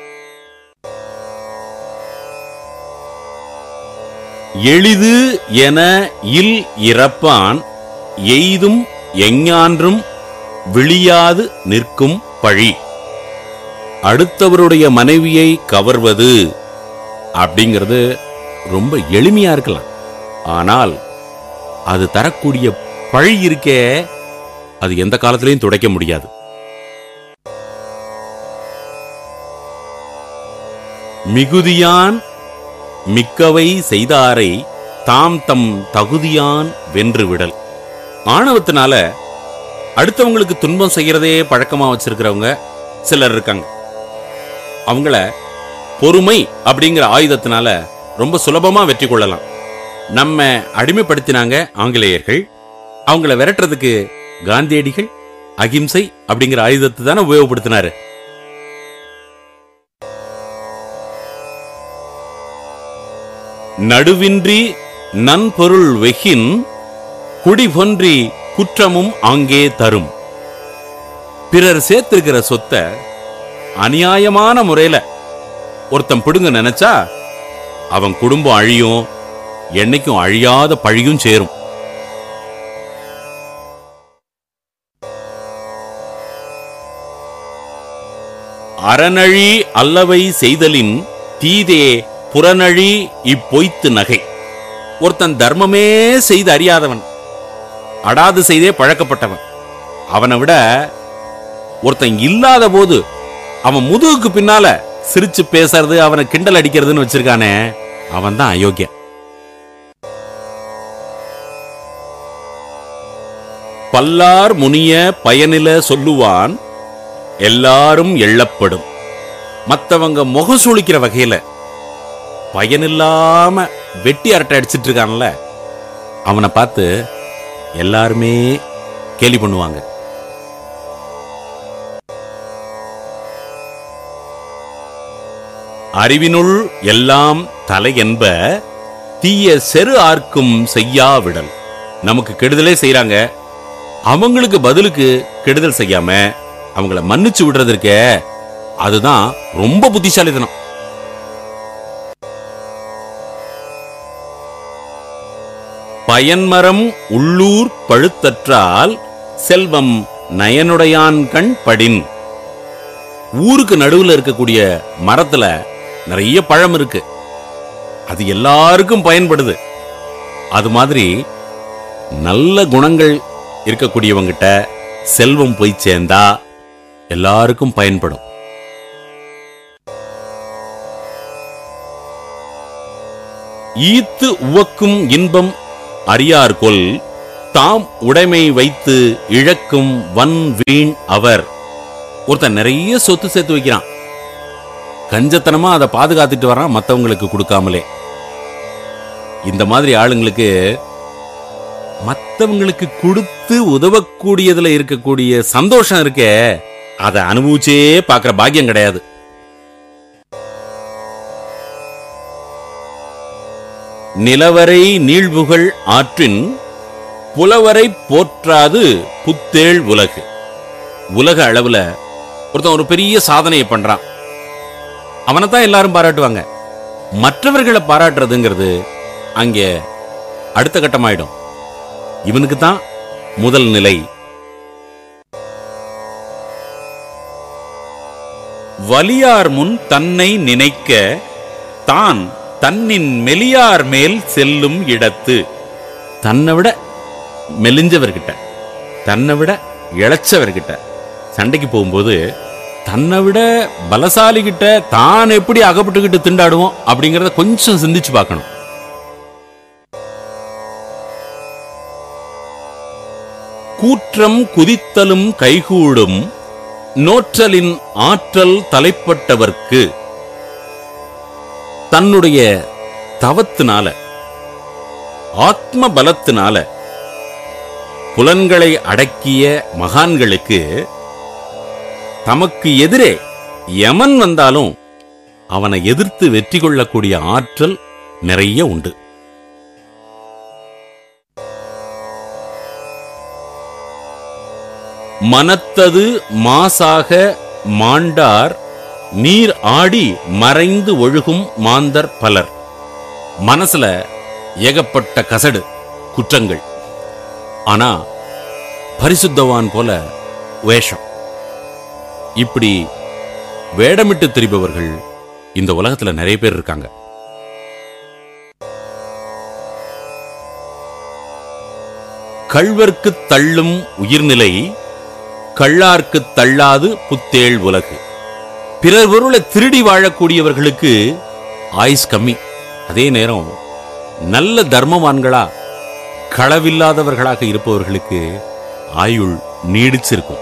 எளிது என இல் இறப்பான் எய்தும் எஞ்ஞான்றும் விழியாது நிற்கும் பழி அடுத்தவருடைய மனைவியை கவர்வது அப்படிங்கிறது ரொம்ப எளிமையா இருக்கலாம் ஆனால் அது தரக்கூடிய பழி இருக்கே அது எந்த காலத்திலையும் துடைக்க முடியாது மிகுதியான் மிக்கவை செய்தாரை தாம் தம் தகுதியான் வென்று விடல் ஆணவத்தினால அடுத்தவங்களுக்கு துன்பம் செய்யறதே பழக்கமா வச்சிருக்கிறவங்க சிலர் இருக்காங்க அவங்கள பொறுமை அப்படிங்கிற ஆயுதத்தினால ரொம்ப சுலபமா வெற்றி கொள்ளலாம் நம்ம அடிமைப்படுத்தினாங்க ஆங்கிலேயர்கள் அவங்கள விரட்டுறதுக்கு காந்தியடிகள் அகிம்சை அப்படிங்கிற ஆயுதத்தை தானே உபயோகப்படுத்தினாரு நடுவின்றி நன்பொருள் வெகின் குடிபொன்றி குற்றமும் ஆங்கே தரும் பிறர் சேர்த்திருக்கிற சொத்தை அநியாயமான முறையில ஒருத்தன் பிடுங்க நினைச்சா அவன் குடும்பம் அழியும் என்னைக்கும் அழியாத பழியும் சேரும் அறநழி அல்லவை செய்தலின் தீதே புறநழி இப்பொய்த்து நகை ஒருத்தன் தர்மமே செய்து அறியாதவன் அடாது செய்தே பழக்கப்பட்டவன் அவனை விட ஒருத்தன் இல்லாத போது அவன் முதுகுக்கு பின்னால சிரிச்சு பேசுறது அவனை கிண்டல் அடிக்கிறதுன்னு வச்சிருக்கானே அவன் தான் அயோக்கியன் பல்லார் முனிய பயனில சொல்லுவான் எல்லாரும் எள்ளப்படும் மத்தவங்க முகம் சுளிக்கிற வகையில பயனில்லாம வெட்டி அரட்டை அடிச்சிட்டு இருக்கான்ல அவனை பார்த்து எல்லாருமே கேலி பண்ணுவாங்க அறிவினுள் எல்லாம் தலை என்ப தீய செரு ஆர்க்கும் செய்யா விடல் நமக்கு கெடுதலே செய்றாங்க அவங்களுக்கு பதிலுக்கு கெடுதல் செய்யாம அவங்கள மன்னிச்சு விடுறது இருக்கே அதுதான் ரொம்ப புத்திசாலித்தனம் பயன்மரம் உள்ளூர் பழுத்தற்றால் செல்வம் நயனுடையான் கண் படின் ஊருக்கு நடுவுல இருக்கக்கூடிய மரத்துல நிறைய பழம் இருக்கு அது எல்லாருக்கும் பயன்படுது அது மாதிரி நல்ல குணங்கள் இருக்கக்கூடியவங்கிட்ட செல்வம் போய் சேர்ந்தா எல்லாருக்கும் பயன்படும் ஈத்து உவக்கும் இன்பம் அறியார்கொல் தாம் உடைமை வைத்து இழக்கும் வன் வீண் அவர் ஒருத்தன் நிறைய சொத்து சேர்த்து வைக்கிறான் கஞ்சத்தனமா அதை பாதுகாத்துட்டு வரான் மத்தவங்களுக்கு கொடுக்காமலே இந்த மாதிரி ஆளுங்களுக்கு மத்தவங்களுக்கு கொடுத்து உதவக்கூடியதுல இருக்கக்கூடிய சந்தோஷம் இருக்கே அதை அனுபவிச்சே பார்க்கிற பாக்கியம் கிடையாது நிலவரை நீழ்வுகள் ஆற்றின் புலவரை போற்றாது புத்தேள் உலகு உலக அளவுல ஒருத்தன் ஒரு பெரிய சாதனையை பண்றான் அவனை தான் எல்லாரும் பாராட்டுவாங்க மற்றவர்களை பாராட்டுறதுங்கிறது அங்கே அடுத்த கட்டமாயிடும் இவனுக்கு தான் முதல் நிலை வலியார் முன் தன்னை நினைக்க தான் தன்னின் மெலியார் மேல் செல்லும் இடத்து தன்னை விட மெலிஞ்சவர்கிட்ட தன்னை விட இளைச்சவர்கிட்ட சண்டைக்கு போகும்போது தன்னை விட பலசாலி கிட்ட தான் எப்படி அகப்பட்டுக்கிட்டு திண்டாடுவோம் அப்படிங்கறத கொஞ்சம் சிந்திச்சு பார்க்கணும் கூற்றம் குதித்தலும் கைகூடும் நோற்றலின் ஆற்றல் தலைப்பட்டவர்க்கு தன்னுடைய தவத்தினால ஆத்ம பலத்தினால புலன்களை அடக்கிய மகான்களுக்கு தமக்கு எதிரே யமன் வந்தாலும் அவனை எதிர்த்து வெற்றி கொள்ளக்கூடிய ஆற்றல் நிறைய உண்டு மனத்தது மாசாக மாண்டார் நீர் ஆடி மறைந்து ஒழுகும் மாந்தர் பலர் மனசுல ஏகப்பட்ட கசடு குற்றங்கள் ஆனா பரிசுத்தவான் போல வேஷம் இப்படி வேடமிட்டு திரிபவர்கள் இந்த உலகத்துல நிறைய பேர் இருக்காங்க கள்வர்க்குத் தள்ளும் உயிர்நிலை கள்ளார்க்குத் தள்ளாது புத்தேள் உலகு பிறர் பொருளை திருடி வாழக்கூடியவர்களுக்கு ஆயுஸ் கம்மி அதே நேரம் நல்ல தர்மவான்களா களவில்லாதவர்களாக இருப்பவர்களுக்கு ஆயுள் நீடிச்சிருக்கும்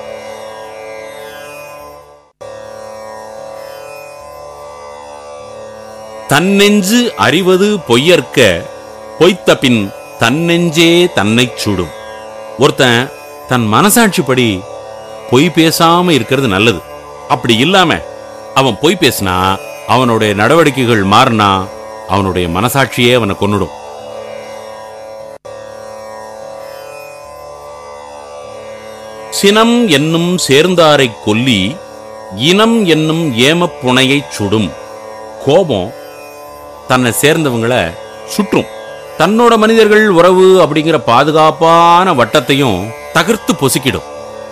தன்னெஞ்சு அறிவது பொய்யற்க பொய்த்த பின் தன்னெஞ்சே தன்னைச் சுடும் ஒருத்தன் தன் மனசாட்சிப்படி பொய் பேசாம இருக்கிறது நல்லது அப்படி இல்லாம அவன் பொய் பேசினா அவனுடைய நடவடிக்கைகள் மாறினா அவனுடைய மனசாட்சியே அவனை கொன்னுடும் சினம் என்னும் சேர்ந்தாரைக் கொல்லி இனம் என்னும் ஏமப் புனையைச் சுடும் கோபம் தன்னை சேர்ந்தவங்கள சுற்றும் தன்னோட மனிதர்கள் உறவு அப்படிங்கிற பாதுகாப்பான வட்டத்தையும் தகர்த்து பொசுக்கிடும்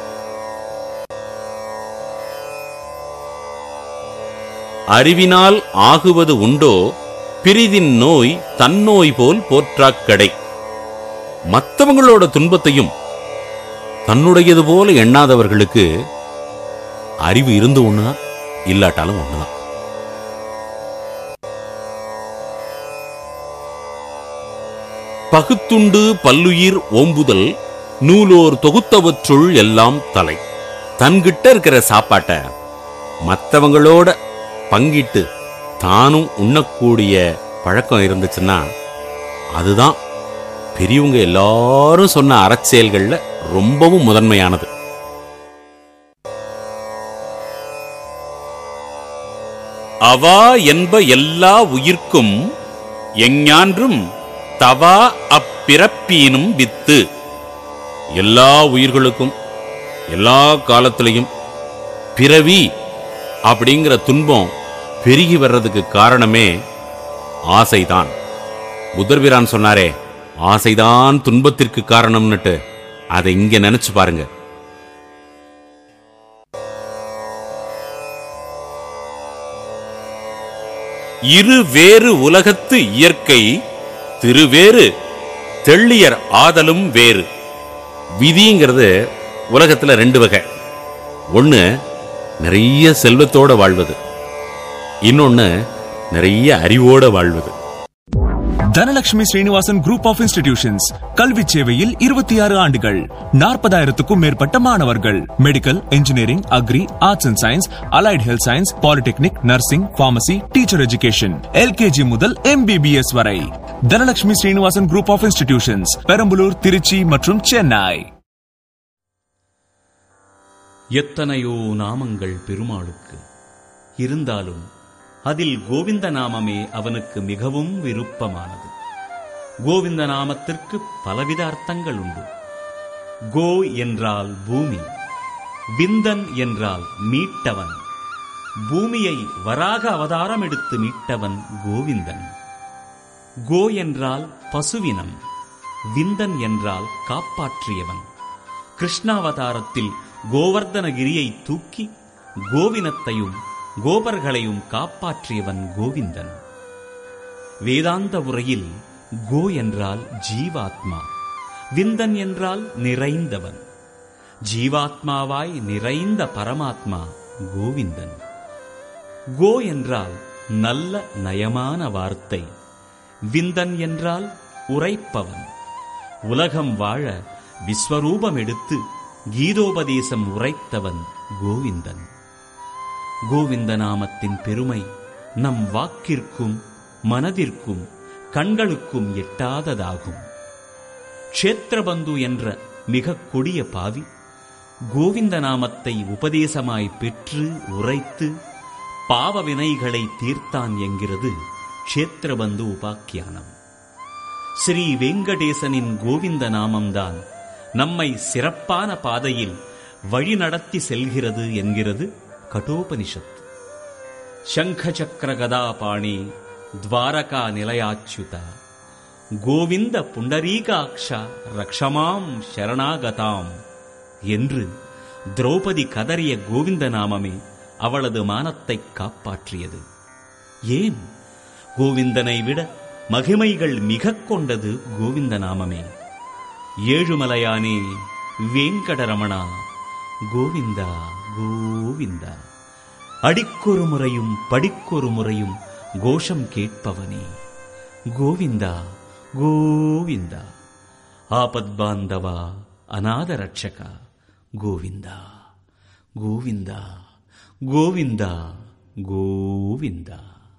அறிவினால் ஆகுவது உண்டோ பிரிதின் நோய் தன்னோய் போல் போற்றாக்கடை மத்தவங்களோட துன்பத்தையும் தன்னுடையது போல எண்ணாதவர்களுக்கு அறிவு இருந்து ஒண்ணுதான் இல்லாட்டாலும் ஒண்ணுதான் பகுத்துண்டு பல்லுயிர் ஓம்புதல் நூலோர் தொகுத்தவற்றுள் எல்லாம் தலை தன்கிட்ட இருக்கிற சாப்பாட்டை மற்றவங்களோட பங்கிட்டு தானும் உண்ணக்கூடிய பழக்கம் இருந்துச்சுன்னா அதுதான் பெரியவங்க எல்லாரும் சொன்ன அறச்செயல்கள்ல ரொம்பவும் முதன்மையானது அவா என்ப எல்லா உயிர்க்கும் எஞ்ஞான்றும் தவா அப்பிறப்பீனும் வித்து எல்லா உயிர்களுக்கும் எல்லா காலத்திலையும் பிறவி அப்படிங்கிற துன்பம் பெருகி வர்றதுக்கு காரணமே ஆசைதான் புத்தர்பிரான் சொன்னாரே ஆசைதான் துன்பத்திற்கு காரணம்னுட்டு அதை இங்க நினைச்சு பாருங்க இரு வேறு உலகத்து இயற்கை திருவேறு தெள்ளியர் ஆதலும் வேறு விதிங்கிறது உலகத்துல ரெண்டு வகை ஒண்ணு நிறைய செல்வத்தோட வாழ்வது இன்னொன்னு நிறைய அறிவோட வாழ்வது Dhanalakshmi Srinivasan group of institutions கல்வி சேவையில் இருபத்தி ஆறு ஆண்டுகள் நாற்பதாயிரத்துக்கும் மேற்பட்ட மாணவர்கள் medical engineering agri arts and science allied health science polytechnic nursing pharmacy teacher education LKG முதல் எம்பிபிஎஸ் வரை Dhanalakshmi Srinivasan group of institutions Perambalur Trichy மற்றும் சென்னை எத்தனையோ நாமங்கள் பெருமாளுக்கு இருந்தாலும் அதில் கோவிந்த நாமமே அவனுக்கு மிகவும் விருப்பமானது கோவிந்த நாமத்திற்கு பலவித அர்த்தங்கள் உண்டு கோ என்றால் பூமி விந்தன் என்றால் மீட்டவன் பூமியை வராக அவதாரம் எடுத்து மீட்டவன் கோவிந்தன் கோ என்றால் பசுவினம் விந்தன் என்றால் காப்பாற்றியவன் கிருஷ்ணாவதாரத்தில் கோவர்தனகிரியை தூக்கி கோவினத்தையும் கோபர்களையும் காப்பாற்றியவன் கோவிந்தன் வேதாந்த உரையில் கோ என்றால் ஜீவாத்மா விந்தன் என்றால் நிறைந்தவன் ஜீவாத்மாவாய் நிறைந்த பரமாத்மா கோவிந்தன் கோ என்றால் நல்ல நயமான வார்த்தை விந்தன் என்றால் உரைப்பவன் உலகம் வாழ விஸ்வரூபம் எடுத்து கீதோபதேசம் உரைத்தவன் கோவிந்தன் கோவிந்த நாமத்தின் பெருமை நம் வாக்கிற்கும் மனதிற்கும் கண்களுக்கும் எட்டாததாகும் க்ஷேத்திரபந்து என்ற மிக கொடிய பாவி கோவிந்த நாமத்தை உபதேசமாய் பெற்று உரைத்து பாவ வினைகளை தீர்த்தான் என்கிறது க்ஷேத்திரபந்து உபாக்கியானம் ஸ்ரீ வெங்கடேசனின் கோவிந்த நாமம்தான் நம்மை சிறப்பான பாதையில் வழிநடத்தி செல்கிறது என்கிறது கட்டோபனிஷத் சங்க சக்கர கதாபாணி துவாரகா நிலையாச்சுத கோவிந்த புண்டரீகாட்ச ரக்ஷமாம் சரணாகதாம் என்று திரௌபதி கதறிய கோவிந்த நாமமே அவளது மானத்தை காப்பாற்றியது ஏன் கோவிந்தனை விட மகிமைகள் மிகக் கொண்டது கோவிந்த நாமமே ஏழுமலையானே வேங்கடரமணா கோவிந்தா கோவிந்தா அடிக்கொரு முறையும் படிக்கொரு முறையும் கோஷம் கேட்பவனே கோவிந்தா கோவிந்தா ஆபத்பாந்தவா அநாத ரட்சக கோவிந்தா கோவிந்தா கோவிந்தா கோவிந்தா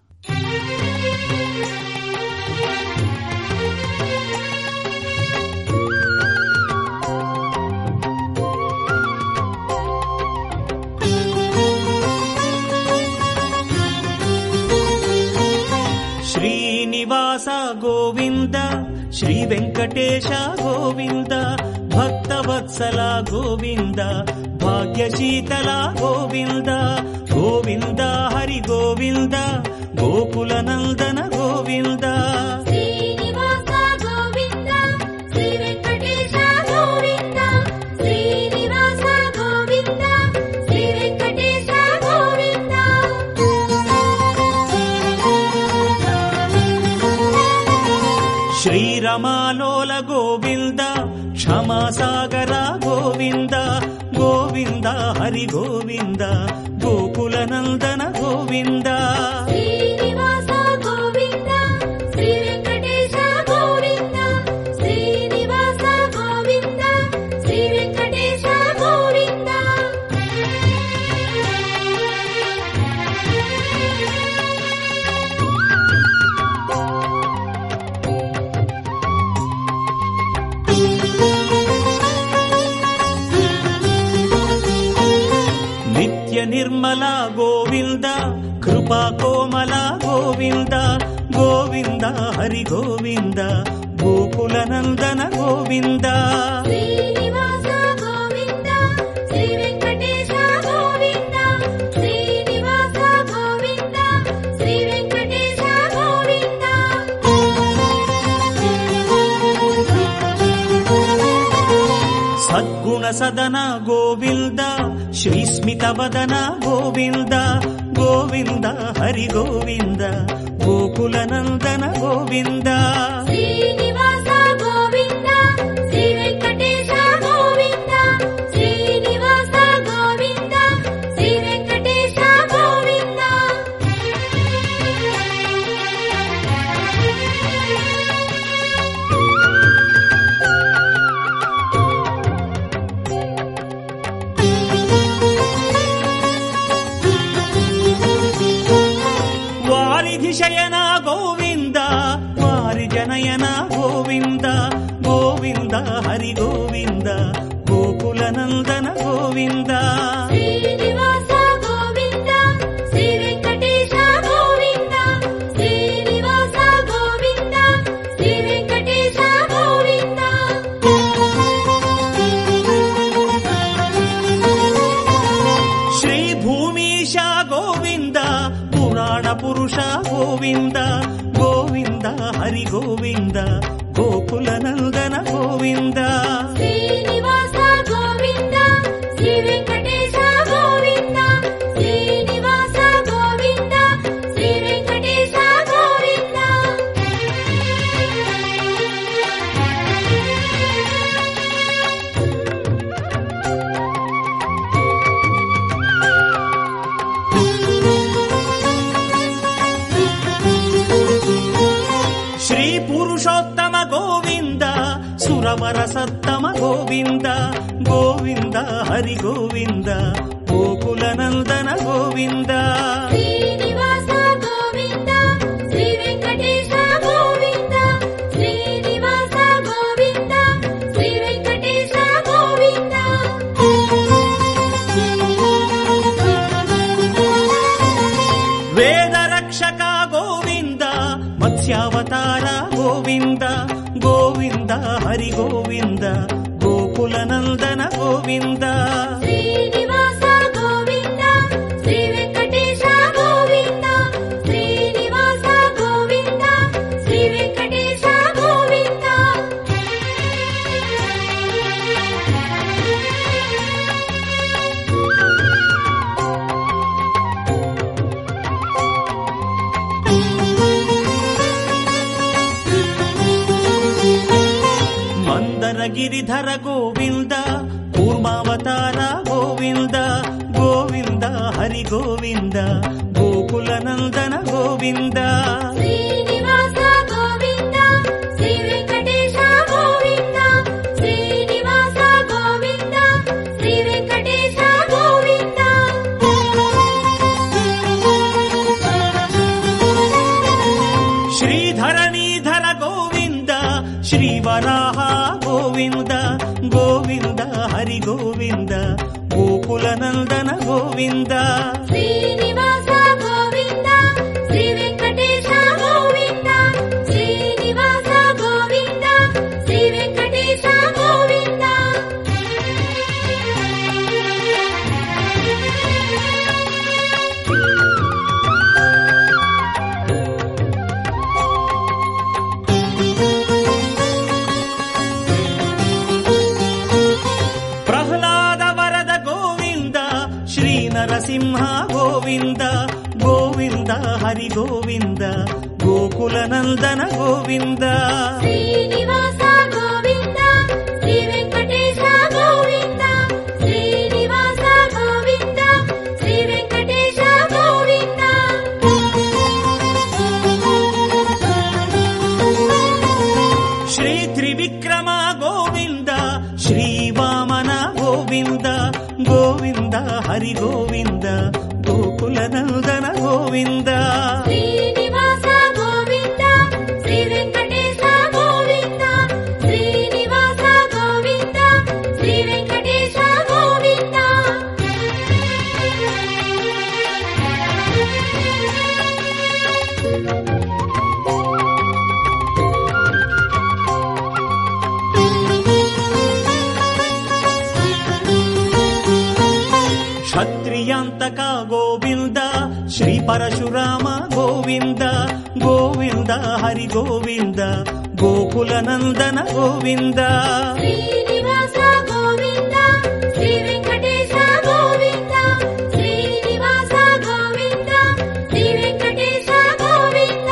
ಶ್ರೀನಿವಾಸ ಗೋವಿಂದ ಶ್ರೀ ವೆಂಕಟೇಶ ಗೋವಿಂದ ಭಕ್ತವತ್ಸಲ ಗೋವಿಂದ ಭಾಗ್ಯಶೀತಲ ಗೋವಿಂದ ಗೋವಿಂದ ಹರಿ ಗೋವಿಂದ ಗೋಕುಲನಂದನ ಗೋವಿಂದ ಶ್ರೀನಿವಾಸ ಗೋವಿಂದ ಶ್ರೀ ವೆಂಕಟೇಶ ಗೋವಿಂದ ಶ್ರೀನಿವಾಸ ಗೋವಿಂದ ಶ್ರೀ ವೆಂಕಟೇಶ ಗೋವಿಂದ ಶ್ರೀರಮಾಲೋಲ ಗೋವಿಂದ ಕ್ಷಮಾಸಾಗರ ಗೋವಿಂದ ಗೋವಿಂದ ಹರಿ ಗೋವಿಂದ ಗೋಕುಲನಂದನ ಗೋವಿಂದ ಶ್ರೀನಿವಾಸ ಗೋವಿಂದ ಶ್ರೀ ವೆಂಕಟೇಶ ಗೋವಿಂದ ಶ್ರೀನಿವಾಸ ಗೋವಿಂದ ಶ್ರೀ ವೆಂಕಟೇಶ ಗೋವಿಂದ ನಿತ್ಯ ನಿರ್ಮಲ ಗೋವಿಂದ ಕೃಪಾ ಕೋಮಲ ಗೋವಿಂದ ಗೋವಿಂದ ಹರಿ ಗೋವಿಂದ ಗೋಕುಲನಂದನ ಗೋವಿಂದ ಶ್ರೀನಿವಾಸ ಗೋವಿಂದ ಶ್ರೀ ವೆಂಕಟೇಶ ಗೋವಿಂದ ಶ್ರೀನಿವಾಸ ಗೋವಿಂದ ಶ್ರೀ ವೆಂಕಟೇಶ ಗೋವಿಂದ ಸದ್ಗುಣ ಸದನ ಗೋವಿಂದ ಶ್ರೀ ಸ್ಮಿತ ವದನ ಗೋವಿಂದ ಗೋವಿಂದ ಹರಿ ಗೋವಿಂದ ಗೋಕುಲನಂದನ ಗೋವಿಂದ ಶ್ರೀನಿವಾಸ ಗೋವಿಂದ ಶ್ರೀ ವೆಂಕಟೇಶ ಗೋವಿಂದ ಶ್ರೀನಿವಾಸ ಗೋವಿಂದ ಶ್ರೀ ವೆಂಕಟೇಶ ಗೋವಿಂದ ವಾರಿಧಿ ಶಯನ ಗೋವಿಂದ ವಾರಿಜನಯನ ಗೋವಿಂದ ಗೋವಿಂದ ಹರಿ ಗೋವಿಂದ ಗೋಕುಲನಂದನ ಗೋವಿಂದ ಶ್ರೀನಿವಾಸ ಗೋವಿಂದ ಶ್ರೀ ವೆಂಕಟೇಶ ಗೋವಿಂದ ಶ್ರೀನಿವಾಸ ಗೋವಿಂದ ಶ್ರೀ ವೆಂಕಟೇಶ ಗೋವಿಂದ ಶ್ರೀ ಭೂಮೀಶ ಗೋವಿಂದ ಪುರಾಣ ಪುರುಷ ಗೋವಿಂದ ಗೋವಿಂದ ಹರಿ ಗೋವಿಂದ ಗೋಕುಲನಂದನ ಗೋವಿಂದ ಶ್ರೀನಿವಾಸ ಗೋವಿಂದ ಶ್ರೀ ವೆಂಕಟೇಶ ಗೋವಿಂದ ಶ್ರೀನಿವಾಸ ಗೋವಿಂದ ಶ್ರೀ ವೆಂಕಟೇಶ ಗೋವಿಂದ ಶ್ರೀ ಪುರುಷೋತ್ತಮ ಗೋವಿಂದ ಸುರವರ ಸತ್ತಮ ಗೋವಿಂದ ಗೋವಿಂದ ಹರಿ ಗೋವಿಂದ ಗೋಕುಲನಂದನ ಗೋವಿಂದ ಶ್ರೀನಿವಾಸ ಗೋವಿಂದ ಶ್ರೀ ವೆಂಕಟೇಶ ಗೋವಿಂದ ಶ್ರೀನಿವಾಸ ಗೋವಿಂದ ಶ್ರೀ ವೆಂಕಟೇಶ ಗೋವಿಂದ ವೇದ ರಕ್ಷಕ ಗೋವಿಂದ ಮತ್ಸ್ಯಾವತಾರ ಗೋವಿಂದ ಗೋವಿಂದ ಹರಿ ಗೋವಿಂದ ಗೋಕುಲನಂದನ ಗೋವಿಂದ ಶ್ರೀನಿವಾಸ ಗೋವಿಂದ ಶ್ರೀ ವೆಂಕಟೇಶ ಗೋವಿಂದ ಶ್ರೀನಿವಾಸ ಗೋವಿಂದ ಶ್ರೀ ವೆಂಕಟೇಶ ಗೋವಿಂದ ಮಂದರಗಿ ಗಿರಿಧರ ಗೋವಿಂದ ಕೂರ್ಮಾವತಾರ ಗೋವಿಂದ ಗೋವಿಂದ ಹರಿ ಗೋವಿಂದ ಗೋಕುಲ ನಂದನ ಗೋವಿಂದ శ్రీనివాస గోవింద శ్రీ వెంకటేశ గోవింద శ్రీనివాస గోవింద శ్రీ వెంకటేశ గోవింద ಶ್ರೀಧರಣೀಧರ ಗೋವಿಂದ ಶ್ರೀವರಾಹ ಗೋವಿಂದ ಗೋವಿಂದ ಹರಿ ಗೋವಿಂದ ಗೋಕುಲ ನಂದನ ಗೋವಿಂದ శ్రీనివాస గోవింద శ్రీ వెంకటేశ గోవింద శ్రీనివాస గోవింద శ్రీ వెంకటేశ గోవింద ಪ್ರಹ್ಲಾದ ವರದ ಗೋವಿಂದ ಶ್ರೀ ನರಸಿಂಹ ಗೋವಿಂದ ಗೋವಿಂದ ಹರಿ ಗೋವಿಂದ ಗೋಕುಲ ನಂದನ ಗೋವಿಂದ శ్రీనివాస గోవింద శ్రీ వెంకటేశ గోవింద శ్రీనివాస గోవింద శ్రీ వెంకటేశ గోవింద ಶ್ರೀ ತ್ರಿವಿಕ್ರಮ ಗೋವಿಂದ ಶ್ರೀ ವಾಮನ ಗೋವಿಂದ ಗೋವಿಂದ ಹರಿ ಗೋವಿಂದ ಗೋಕುಲ ನಂದನ ಗೋವಿಂದ శ్రీనివాస గోవింద శ్రీ వెంకటేశ గోవింద శ్రీనివాస గోవింద శ్రీ వెంకటేశ గోవింద ಕ್ಷತ್ರಿಯಾಂತಕ ಗೋವಿಂದ ಶ್ರೀ ಪರಶುರಾಮ ಗೋವಿಂದ ಗೋವಿಂದ ಹರಿ ಗೋವಿಂದ ಗೋಕುಲ ನಂದನ ಗೋವಿಂದ శ్రీనివాస గోవింద శ్రీ వెంకటేశ గోవింద శ్రీనివాస గోవింద శ్రీ వెంకటేశ గోవింద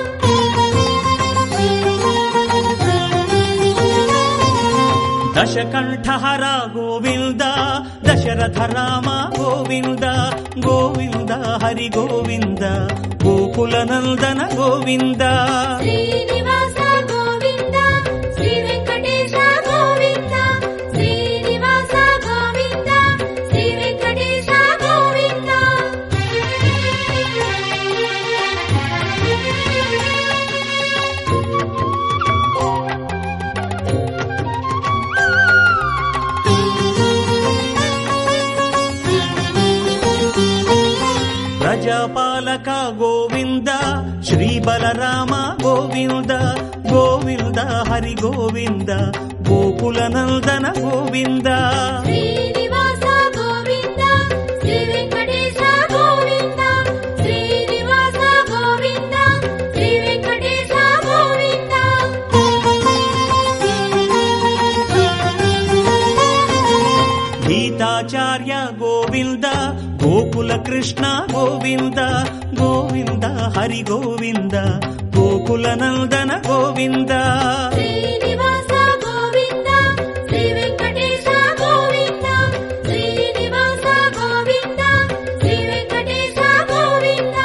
ದಶಕಂಠಹರ ಗೋವಿಂದ ದಶರಥ ರಾಮ ಗೋವಿಂದ ಗೋವಿಂದ ಹರಿ ಗೋವಿಂದ ಗೋಕುಲ ನಂದನ ಗೋವಿಂದ శ్రీనివాస గోవింద శ్రీ వెంకటేశ గోవింద శ్రీనివాస గోవింద శ్రీ వెంకటేశ గోవింద ಪ್ರಜಾಪಾಲಕ ಗೋವಿಂದ ಶ್ರೀ ಬಲರಾಮ ಗೋವಿಂದ ಗೋವಿಂದ ಹರಿ ಗೋವಿಂದ ಗೋಕುಲ ನಂದನ ಗೋವಿಂದ శ్రీనివాస గోవింద శ్రీ వెంకటేశ గోవింద శ్రీనివాస గోవింద శ్రీ వెంకటేశ గోవింద ಗೀತಾಚಾರ್ಯ ಗೋವಿಂದ ಗೋಕುಲ ಕೃಷ್ಣ ಗೋವಿಂದ ಗೋವಿಂದ ಹರಿ ಗೋವಿಂದ ಗೋಕುಲ ನಂದನ ಗೋವಿಂದ శ్రీనివాస గోవింద శ్రీ వెంకటేశ గోవింద శ్రీనివాస గోవింద శ్రీ వెంకటేశ గోవింద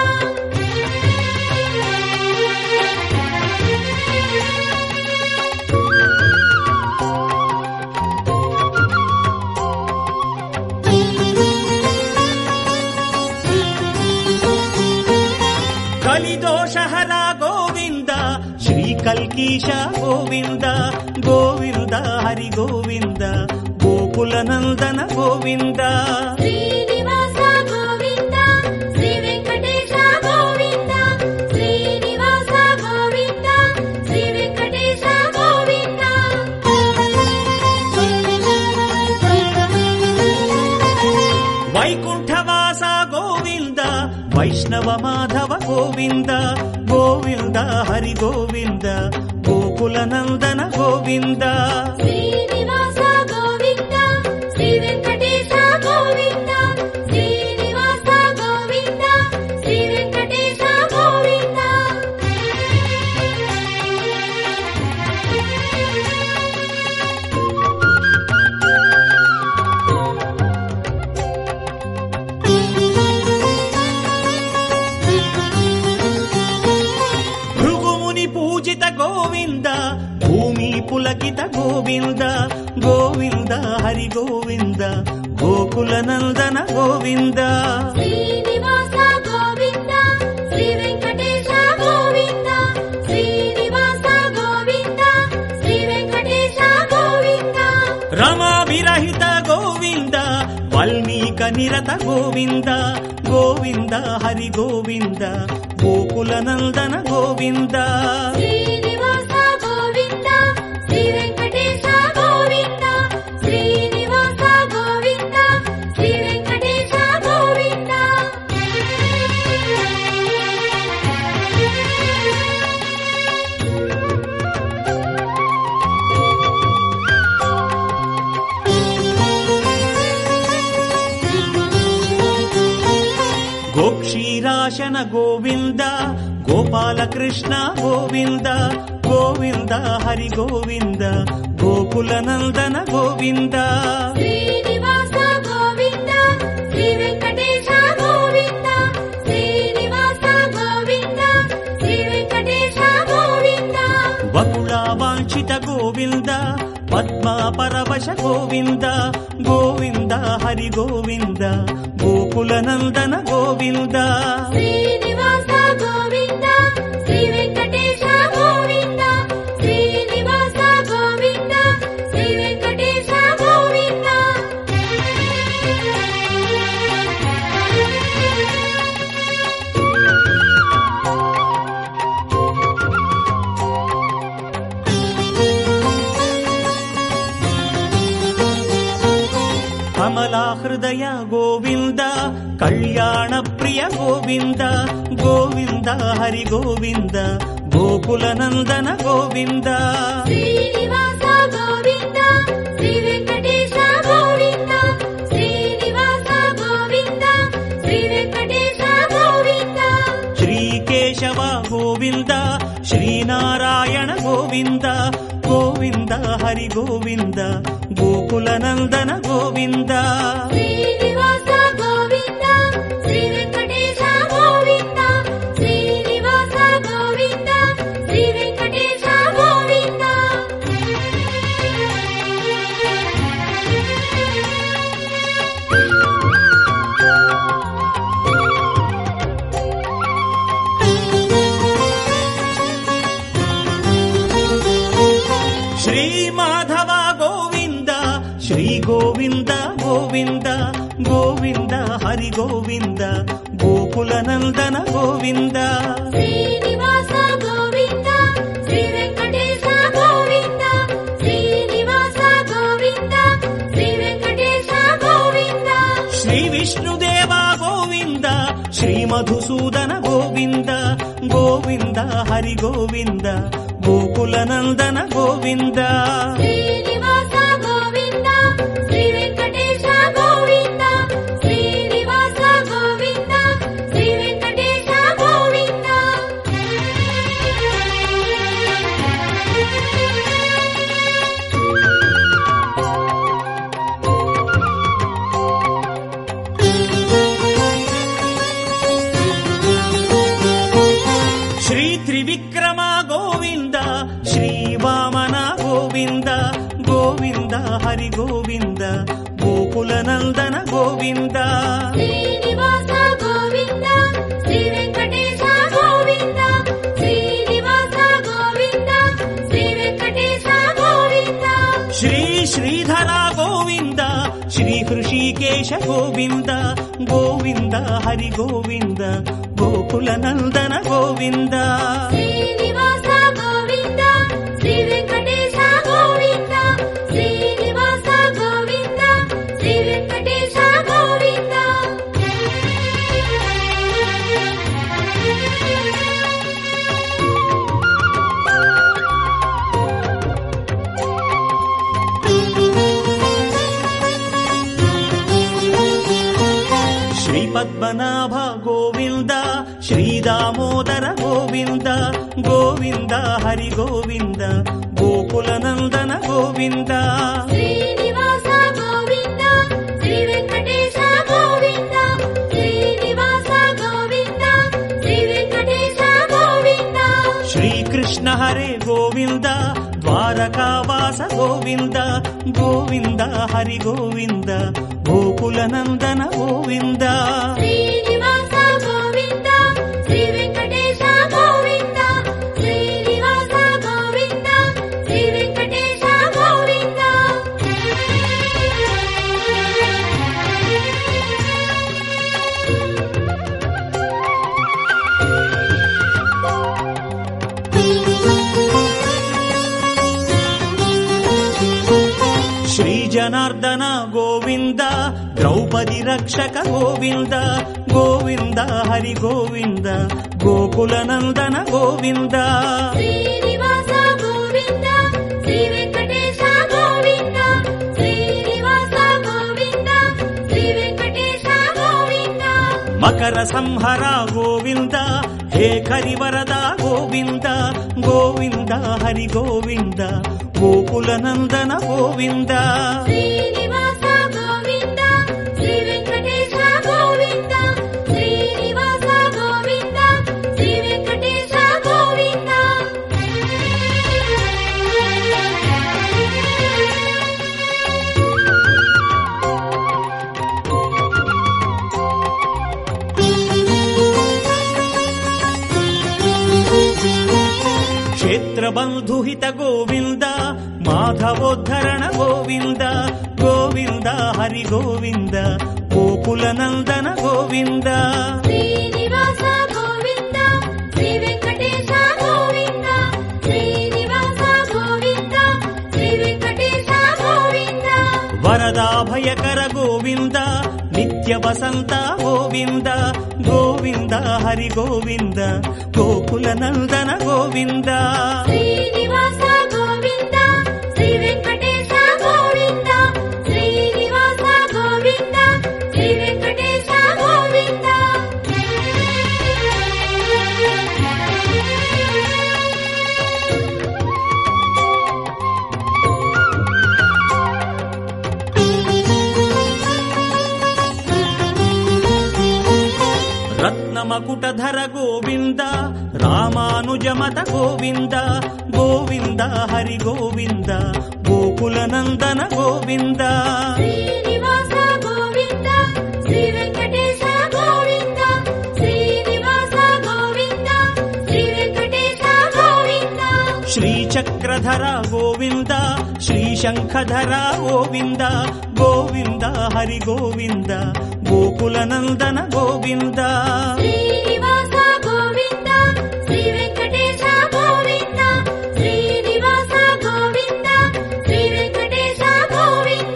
ಕಲಿದೋಷಹರ ಗೋವಿಂದ ಶ್ರೀ ಕಲ್ಕೀಶ ಗೋವಿಂದ ಗೋವಿಂದ ಹರಿ ಗೋವಿಂದ ಗೋಕುಲ ನಂದನ ಗೋವಿಂದ శ్రీనివాస గోవింద శ్రీ వెంకటేశ గోవింద శ్రీనివాస గోవింద శ్రీ వెంకటేశ గోవింద ವೈಕುಂಠವಾಸ ಗೋವಿಂದ ವೈಷ್ಣವ ಮಾಧವ ಗೋವಿಂದ ಗೋವಿಂದ ಹರಿ ಗೋವಿಂದ ಗೋಕುಲ ನಂದನ ಗೋವಿಂದ శ్రీనివాస గోవింద శ్రీ వెంకటేశ గోవింద శ్రీనివాస గోవింద శ్రీ వెంకటేశ గోవింద ಗೋವಿಂದ ಗೋವಿಂದ ಹರಿ ಗೋವಿಂದ ಗೋಕುಲ ನಂದನ ಗೋವಿಂದ శ్రీనివాస గోవింద శ్రీ వెంకటేశ గోవింద శ్రీనివాస గోవింద శ్రీ వెంకటేశ గోవింద ರಮಾ ವಿರಹಿತ ಗೋವಿಂದ ವಾಲ್ಮೀಕ ನಿರತ ಗೋವಿಂದ ಗೋವಿಂದ ಹರಿ ಗೋವಿಂದ ಗೋಕುಲ ನಂದನ ಗೋವಿಂದ శ్రీనివాస గోవింద శ్రీ వెంకటేశ గోవింద శ్రీనివాస గోవింద శ్రీ వెంకటేశ గోవింద ಗೋಕ್ಷೀರಾಶನ ಗೋವಿಂದ ಗೋಪಾಲಕೃಷ್ಣ ಗೋವಿಂದ ಗೋವಿಂದ ಹರಿ ಗೋವಿಂದ ಗೋಕುಲ ನಂದನ ಗೋವಿಂದ శ్రీనివాస గోవింద శ్రీ వెంకటేశ గోవింద శ్రీనివాస గోవింద శ్రీ వెంకటేశ గోవింద ಬಕುಳ ವಾಂಛಿತ ಗೋವಿಂದ ಪದ್ಮ ಪರವಶ ಗೋವಿಂದ ಗೋವಿಂದ ಹರಿ ಗೋವಿಂದ ಗೋಕುಲ ನಂದನ ಗೋವಿಂದ శ్రీనివాస గోవింద శ్రీ వెంకటేశ గోవింద శ్రీనివాస గోవింద శ్రీ వెంకటేశ గోవింద ಕಮಲಾ ಹೃದಯ ಗೋವಿಂದ ಕಲ್ಯಾಣ ಪ್ರಿಯ ಗೋವಿಂದ ಗೋವಿಂದ ಹರಿ ಗೋವಿಂದ ಗೋಕುಲ ನಂದನ ಗೋವಿಂದ శ్రీనివాస గోవింద శ్రీ వెంకటేశ గోవింద శ్రీనివాస గోవింద శ్రీ వెంకటేశ గోవింద ಶ್ರೀಕೇಶವ ಗೋವಿಂದ ಶ್ರೀನಾರಾಯಣ ಗೋವಿಂದ ಗೋವಿಂದ ಹರಿ ಗೋವಿಂದ ಗೋಕುಲ ನಂದನ ಗೋವಿಂದ శ్రీనివాస గోవింద శ్రీ వెంకటేశ గోవింద శ్రీనివాస గోవింద శ్రీ వెంకటేశ గోవింద ಶ್ರೀ ಮಾಧವ ಗೋವಿಂದ ಶ್ರೀ ಗೋವಿಂದ ಗೋವಿಂದ ಗೋವಿಂದ ಹರಿ ಗೋವಿಂದ ಗೋಕುಲ ನಂದನ ಗೋವಿಂದ శ్రీనివాస గోవింద శ్రీ వెంకటేశ గోవింద శ్రీనివాస గోవింద శ్రీ వెంకటేశ గోవింద ಶ್ರೀ ವಿಷ್ಣುದೇವ ಗೋವಿಂದ ಶ್ರೀ ಮಧುಸೂದನ ಗೋವಿಂದ ಗೋವಿಂದ ಹರಿ ಗೋವಿಂದ ಗೋಕುಲ ನಂದನ ಗೋವಿಂದ శ్రీనివాస గోవింద శ్రీ వెంకటేశ గోవింద శ్రీనివాస గోవింద శ్రీ వెంకటేశ గోవింద ಶ್ರೀ ತ್ರಿವಿಕ್ರಮ ಗೋವಿಂದ ಶ್ರೀ ವಾಮನ ಗೋವಿಂದ ಗೋವಿಂದ ಹರಿ ಗೋವಿಂದ ಗೋಕುಲ ನಂದನ ಗೋವಿಂದ శ్రీనివాస గోవింద శ్రీ వెంకటేశ గోవింద శ్రీనివాస గోవింద శ్రీ వెంకటేశ గోవింద ಶ್ರೀ ಶ್ರೀಧರ ಗೋವಿಂದ ಶ್ರೀ ಹೃಷಿಕೇಶ ಗೋವಿಂದ ಗೋವಿಂದ ಹರಿ ಗೋವಿಂದ ಗೋಕುಲ ನಂದನ ಗೋವಿಂದ శ్రీనివాస గోవింద శ్రీ వెంకటేశ గోవింద శ్రీనివాస గోవింద శ్రీ వెంకటేశ గోవింద ಶ್ರೀ ಪದ್ಮನಾಭ ಗೋವಿಂದ ಶ್ರೀ ದಾಮೋದರ ಗೋವಿಂದ ಗೋವಿಂದ ಹರಿ ಗೋವಿಂದ ಗೋಕುಲ ನಂದನ ಗೋವಿಂದ శ్రీనివాస గోవింద శ్రీ వెంకటేశ గోవింద శ్రీనివాస గోవింద శ్రీ వెంకటేశ గోవింద ಶ್ರೀ ಕೃಷ್ಣ కృష్ణ హరే గోవింద ద్వారకావాస గోవింద గోవింద హరి గోవింద గోకుల నందన గోవింద శ్రీనివాస గోవింద శ్రీ వెంకటేశ గోవింద శ్రీనివాస గోవింద శ్రీ వెంకటేశ గోవింద శ్రీ జనార్దన గోవింద ద్రౌపది రక్షక గోవింద గోవింద హరి గోవింద గోకుల నందన గోవింద శ్రీనివాస గోవింద శ్రీ వెంకటేశ గోవింద శ్రీనివాస గోవింద శ్రీ వెంకటేశ గోవింద మకర సంహర గోవింద హే కరివరద గోవింద గోవింద హరి గోవింద గోకుల నందన గోవింద శ్రీనివాస గోవింద శ్రీ వెంకటేశ గోవింద శ్రీనివాస గోవింద శ్రీ వెంకటేశ గోవింద క్షేత్రబంధుహిత గోవింద మాధవోద్ధరణ గోవింద గోవింద హరి గోవింద గోకుల నందన గోవింద శ్రీనివాస గోవింద శ్రీ వెంకటేశ గోవింద శ్రీనివాస గోవింద శ్రీ వెంకటేశ గోవింద వరదాభయకర గోవింద నిత్య వసంత గోవింద గోవింద హరి గోవింద గోకుల నందన గోవింద శ్రీనివాస గోవింద శ్రీ వెంకటేశ గోవింద శ్రీనివాస గోవింద శ్రీ వెంకటేశ గోవింద రత్నమకుటధర గోవింద రామానుజమత గోవింద గోవింద హరి గోవింద గోకుల నందన గోవింద శ్రీనివాస గోవింద శ్రీ వెంకటేశ గోవింద శ్రీనివాస గోవింద శ్రీ వెంకటేశ గోవింద శ్రీచక్రధర గోవింద శ్రీశంఖధర గోవింద గోవింద హరి గోవింద గోకుల నందన గోవింద శ్రీనివాస గోవింద శ్రీ వెంకటేశ గోవింద శ్రీనివాస గోవింద శ్రీ వెంకటేశ గోవింద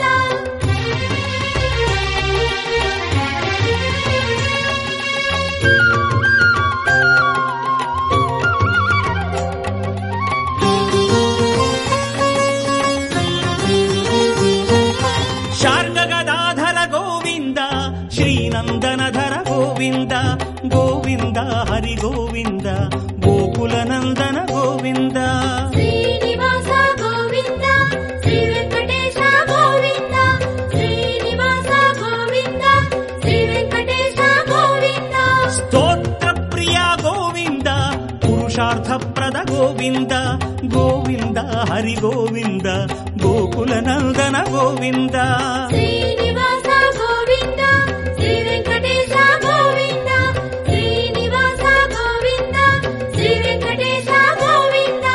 శార్గ గదాధర గోవింద శ్రీనందనధర గోవింద గోవింద హరి గోవింద గోకుల నందన గోవింద శ్రీనివాస గోవింద శ్రీ వెంకటేశ గోవింద శ్రీనివాస గోవింద శ్రీ వెంకటేశ గోవింద స్తోత్ర ప్రియ గోవింద పురుషార్థ ప్రద గోవింద గోవింద హరి గోవింద గోకుల నందన గోవింద శ్రీనివాస గోవింద శ్రీ వెంకటేశ గోవింద శ్రీనివాస గోవింద శ్రీ వెంకటేశ గోవింద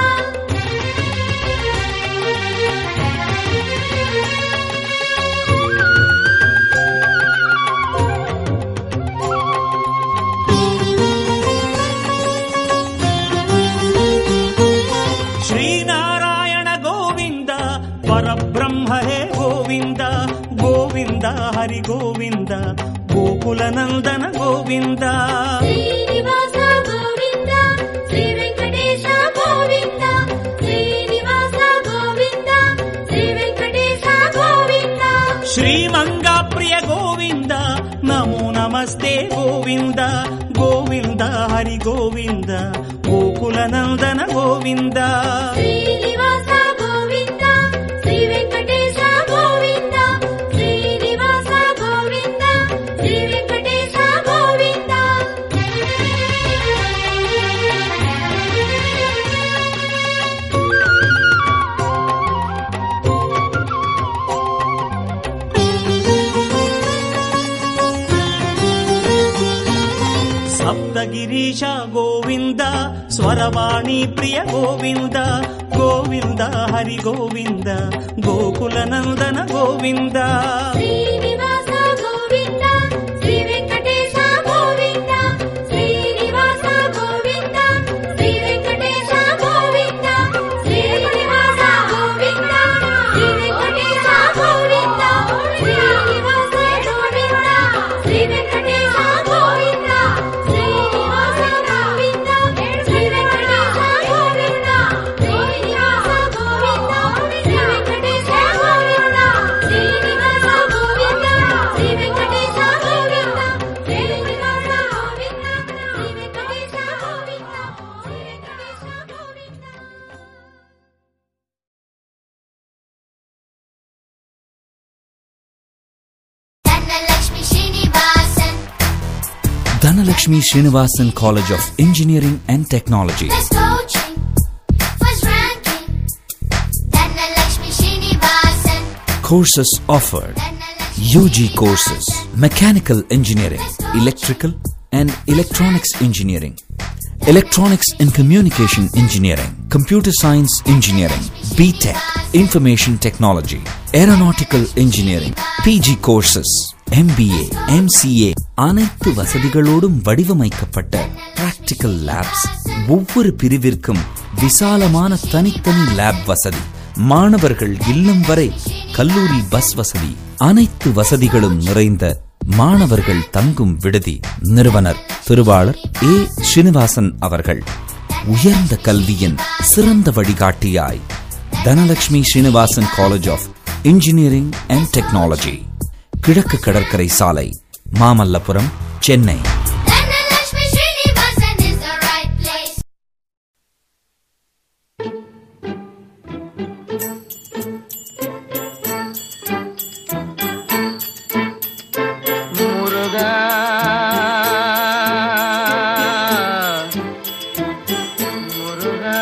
శ్రీనారాయణ గోవింద పరబ్రహ్మ హే గోవింద గోవింద హరి గోవింద గోకుల నందన గోవింద శ్రీనివాస గోవింద శ్రీ వెంకటేశ గోవింద శ్రీనివాస గోవింద శ్రీ వెంకటేశ గోవింద శ్రీమంగా ప్రియ గోవింద నమో నమస్తే గోవింద గోవింద హరి గోవింద గోకుల నందన గోవింద శ్రీనివాస గోవింద శ్రీ వెంకటేశ గోవింద శ్రీనివాస గోవింద శ్రీ వెంకటేశ గోవింద ಸಪ್ತಗಿರೀಶ ಗೋವಿಂದ ಸ್ವರವಾಣಿ ಪ್ರಿಯ ಗೋವಿಂದ ಗೋವಿಂದ ಹರಿ ಗೋವಿಂದ ಗೋಕುಲ ನಂದನ Govinda Srinivasa Govinda Shri Venkatesha Govinda Srinivasa Govinda Shri Venkatesha Govinda Srinivasa Govinda Shri Venkatesha Govinda Srinivasa Govinda Shri Venkatesha Govinda Srinivasa Govinda Shri Venkatesha Govinda Srinivasa Govinda Shri Venkatesha Govinda Srinivasa Govinda Shri Venkatesha Govinda Srinivasa Govinda Shri Venkatesha Govinda Shri Venkatesha Govinda Dhanalakshmi Srinivasan Dhanalakshmi Srinivasan College of Engineering and Technology. Best coaching, first ranking. Dhanalakshmi Srinivasan. Courses offered UG courses Mechanical Engineering, Electrical and Electronics Engineering, Electronics and Communication Engineering, Computer Science Engineering, BTech, Information Technology, Aeronautical Engineering, PG courses, MBA, MCA அனைத்து வசதிகளோடும் வடிவமைக்கப்பட்ட practical labs ஒவ்வொரு பிரிவிற்கும் விசாலமான தனித்தனி lab வசதி மாணவர்கள் இல்லம் வரை கல்லூரி பஸ் வசதி அனைத்து வசதிகளும் நிறைந்த மாணவர்கள் தங்கும் விடுதி நிறுவனர் திருவாளர் ஏ ஸ்ரீனிவாசன் அவர்கள் உயர்ந்த கல்வியின் சிறந்த வழிகாட்டியாய் Dhanalakshmi Srinivasan college of engineering and technology கிழக்கு கடற்கரை சாலை Mamallapuram Chennai Dhanalakshmi Srinivasan is the right place. முருகா முருகா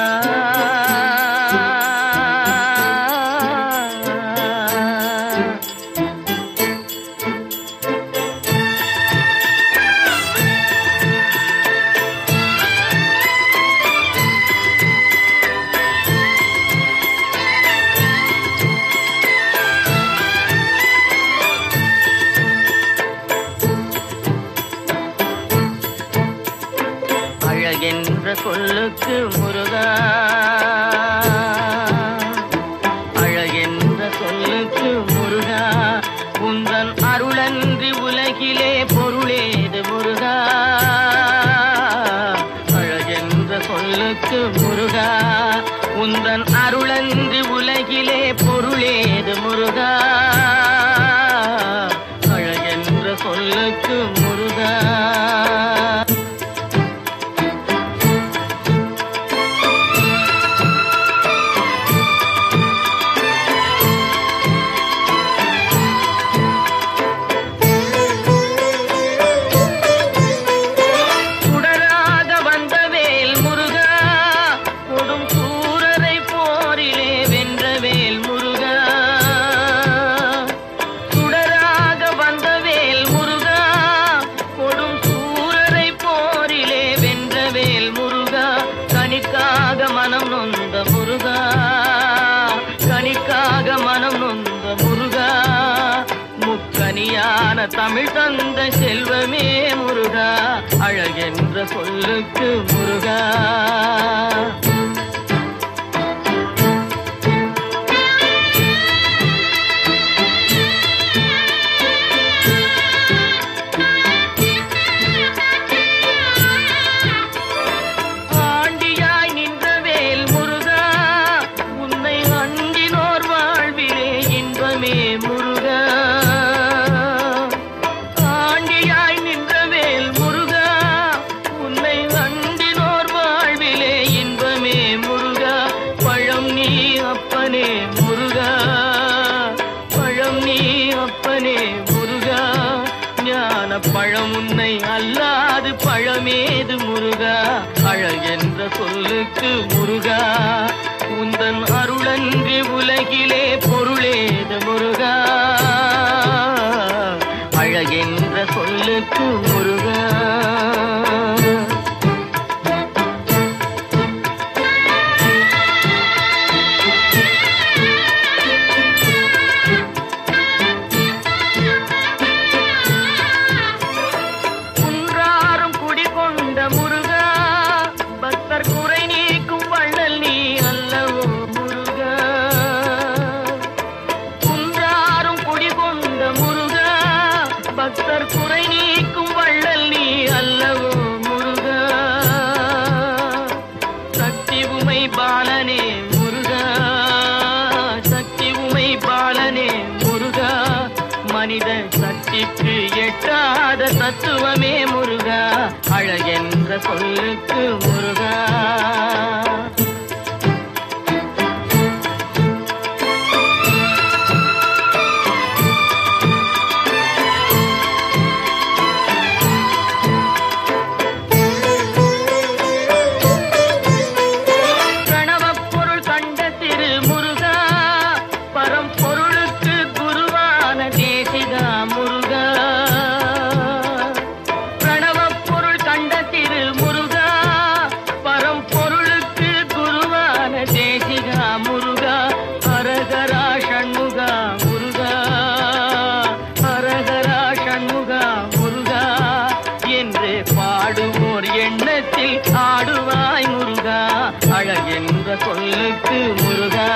அழகென்ற சொல்லுக்கு முருகா அழகென்ற சொல்லுக்கு முருகா உந்தன் அருளன்றி உலகிலே பொருளேது முருகா அழகென்ற சொல்லுக்கு முருகா உந்தன் அருளன்றி உலகிலே பொருளேது முருகா அழகென்ற சொல்லுக்கு முருகா சுடராக வந்த வேல் முருகா கொடும் சூரரை போரிலே வென்ற வேல் முருகா சுடராக வந்த வேல் முருகா கொடும் சூரரை போரிலே வென்ற வேல் முருகா கணிக்காக மனம் நொந்த முருகா கணிக்காக மனம் நொந்த முருகா முக்கனியான தமிழ் தந்த செல்வமே முருகா அழகென்ற சொல்லுக்கு முருகா ஆண்டியாய் நின்ற வேல் முருகா உன்னை அண்டினோர் வாழ்விலே இன்பமே முருகா ஆண்டியாய் நின்ற வேல் முருகா உன்னை அண்டினோர் வாழ்விலே இன்பமே முருகா பழம் நீ அப்பனே முருகா பழம் நீ அப்பனே முருகா ஞான பழம் உன்னை அல்லாது பழமேது முருகா அழகென்ற சொல்லுக்கு முருகா உந்தன் அருளன்றி உலகிலே பொருளேது முருகா அழகென்ற சொல்லுக்கு முருகா தத்துவமே முருகா அழகென்ற சொல்லுக்கு முருகா பிரணவப் பொருள் கண்ட திரு முருகா பரம்பொருளுக்கு குருவான தேசிகா முருகா பிரணவப் பொருள் கண்ட திரு முருகா பரம்பொருளுக்கு குருவான தேசிகா முருகா ஹரஹரா ஷண்முகா முருகா ஹரஹரா ஷண்முகா முருகா என்று பாடுவோர் எண்ணத்தில் ஆடுவாய் முருகா அழகென்ற சொல்லுக்கு முருகா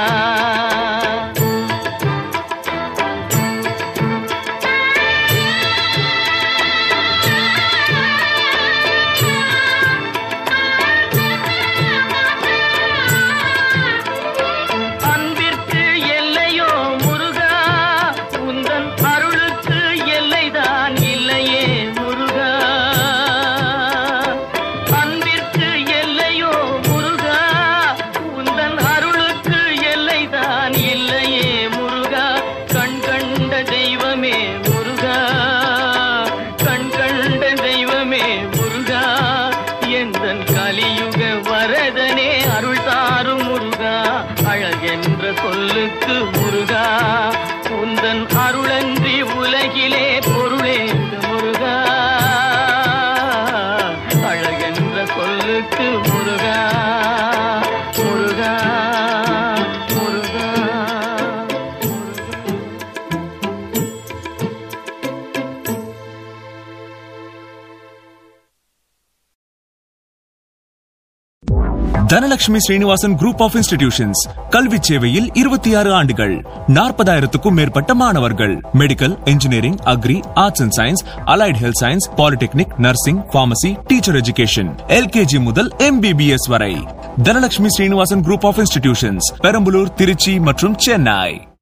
அன்பிற்கு எல்லையோ முருகா உந்தன் அருளுக்கு எல்லைதான் இல்லையே முருகா அன்பிற்கு எல்லையோ முருகா உந்தன் அருளுக்கு எல்லைதான் இல்லையே முருகா கண் கண்ட தெய்வமே முருகா கண் கண்ட தெய்வமே முருகா எந்தன் கலியுக வரதனே அருள் தாரும் முருகா அழகென்ற சொல்லுக்கு முருகா உந்தன் அருளன்றி உலகிலே பொருளேங்க முருகா அழகென்ற சொல்லுக்கு Muruga Muruga Muruga Dhanalakshmi Srinivasan group of institutions கல்வி சேவையில் இருபத்தி ஆறு ஆண்டுகள் நாற்பதாயிரத்துக்கும் மேற்பட்ட மாணவர்கள் medical engineering agri arts and science allied health science polytechnic nursing pharmacy teacher education LKG முதல் எம்பிபிஎஸ் வரை Dhanalakshmi Srinivasan group of institutions Perambalur Trichy மற்றும் சென்னை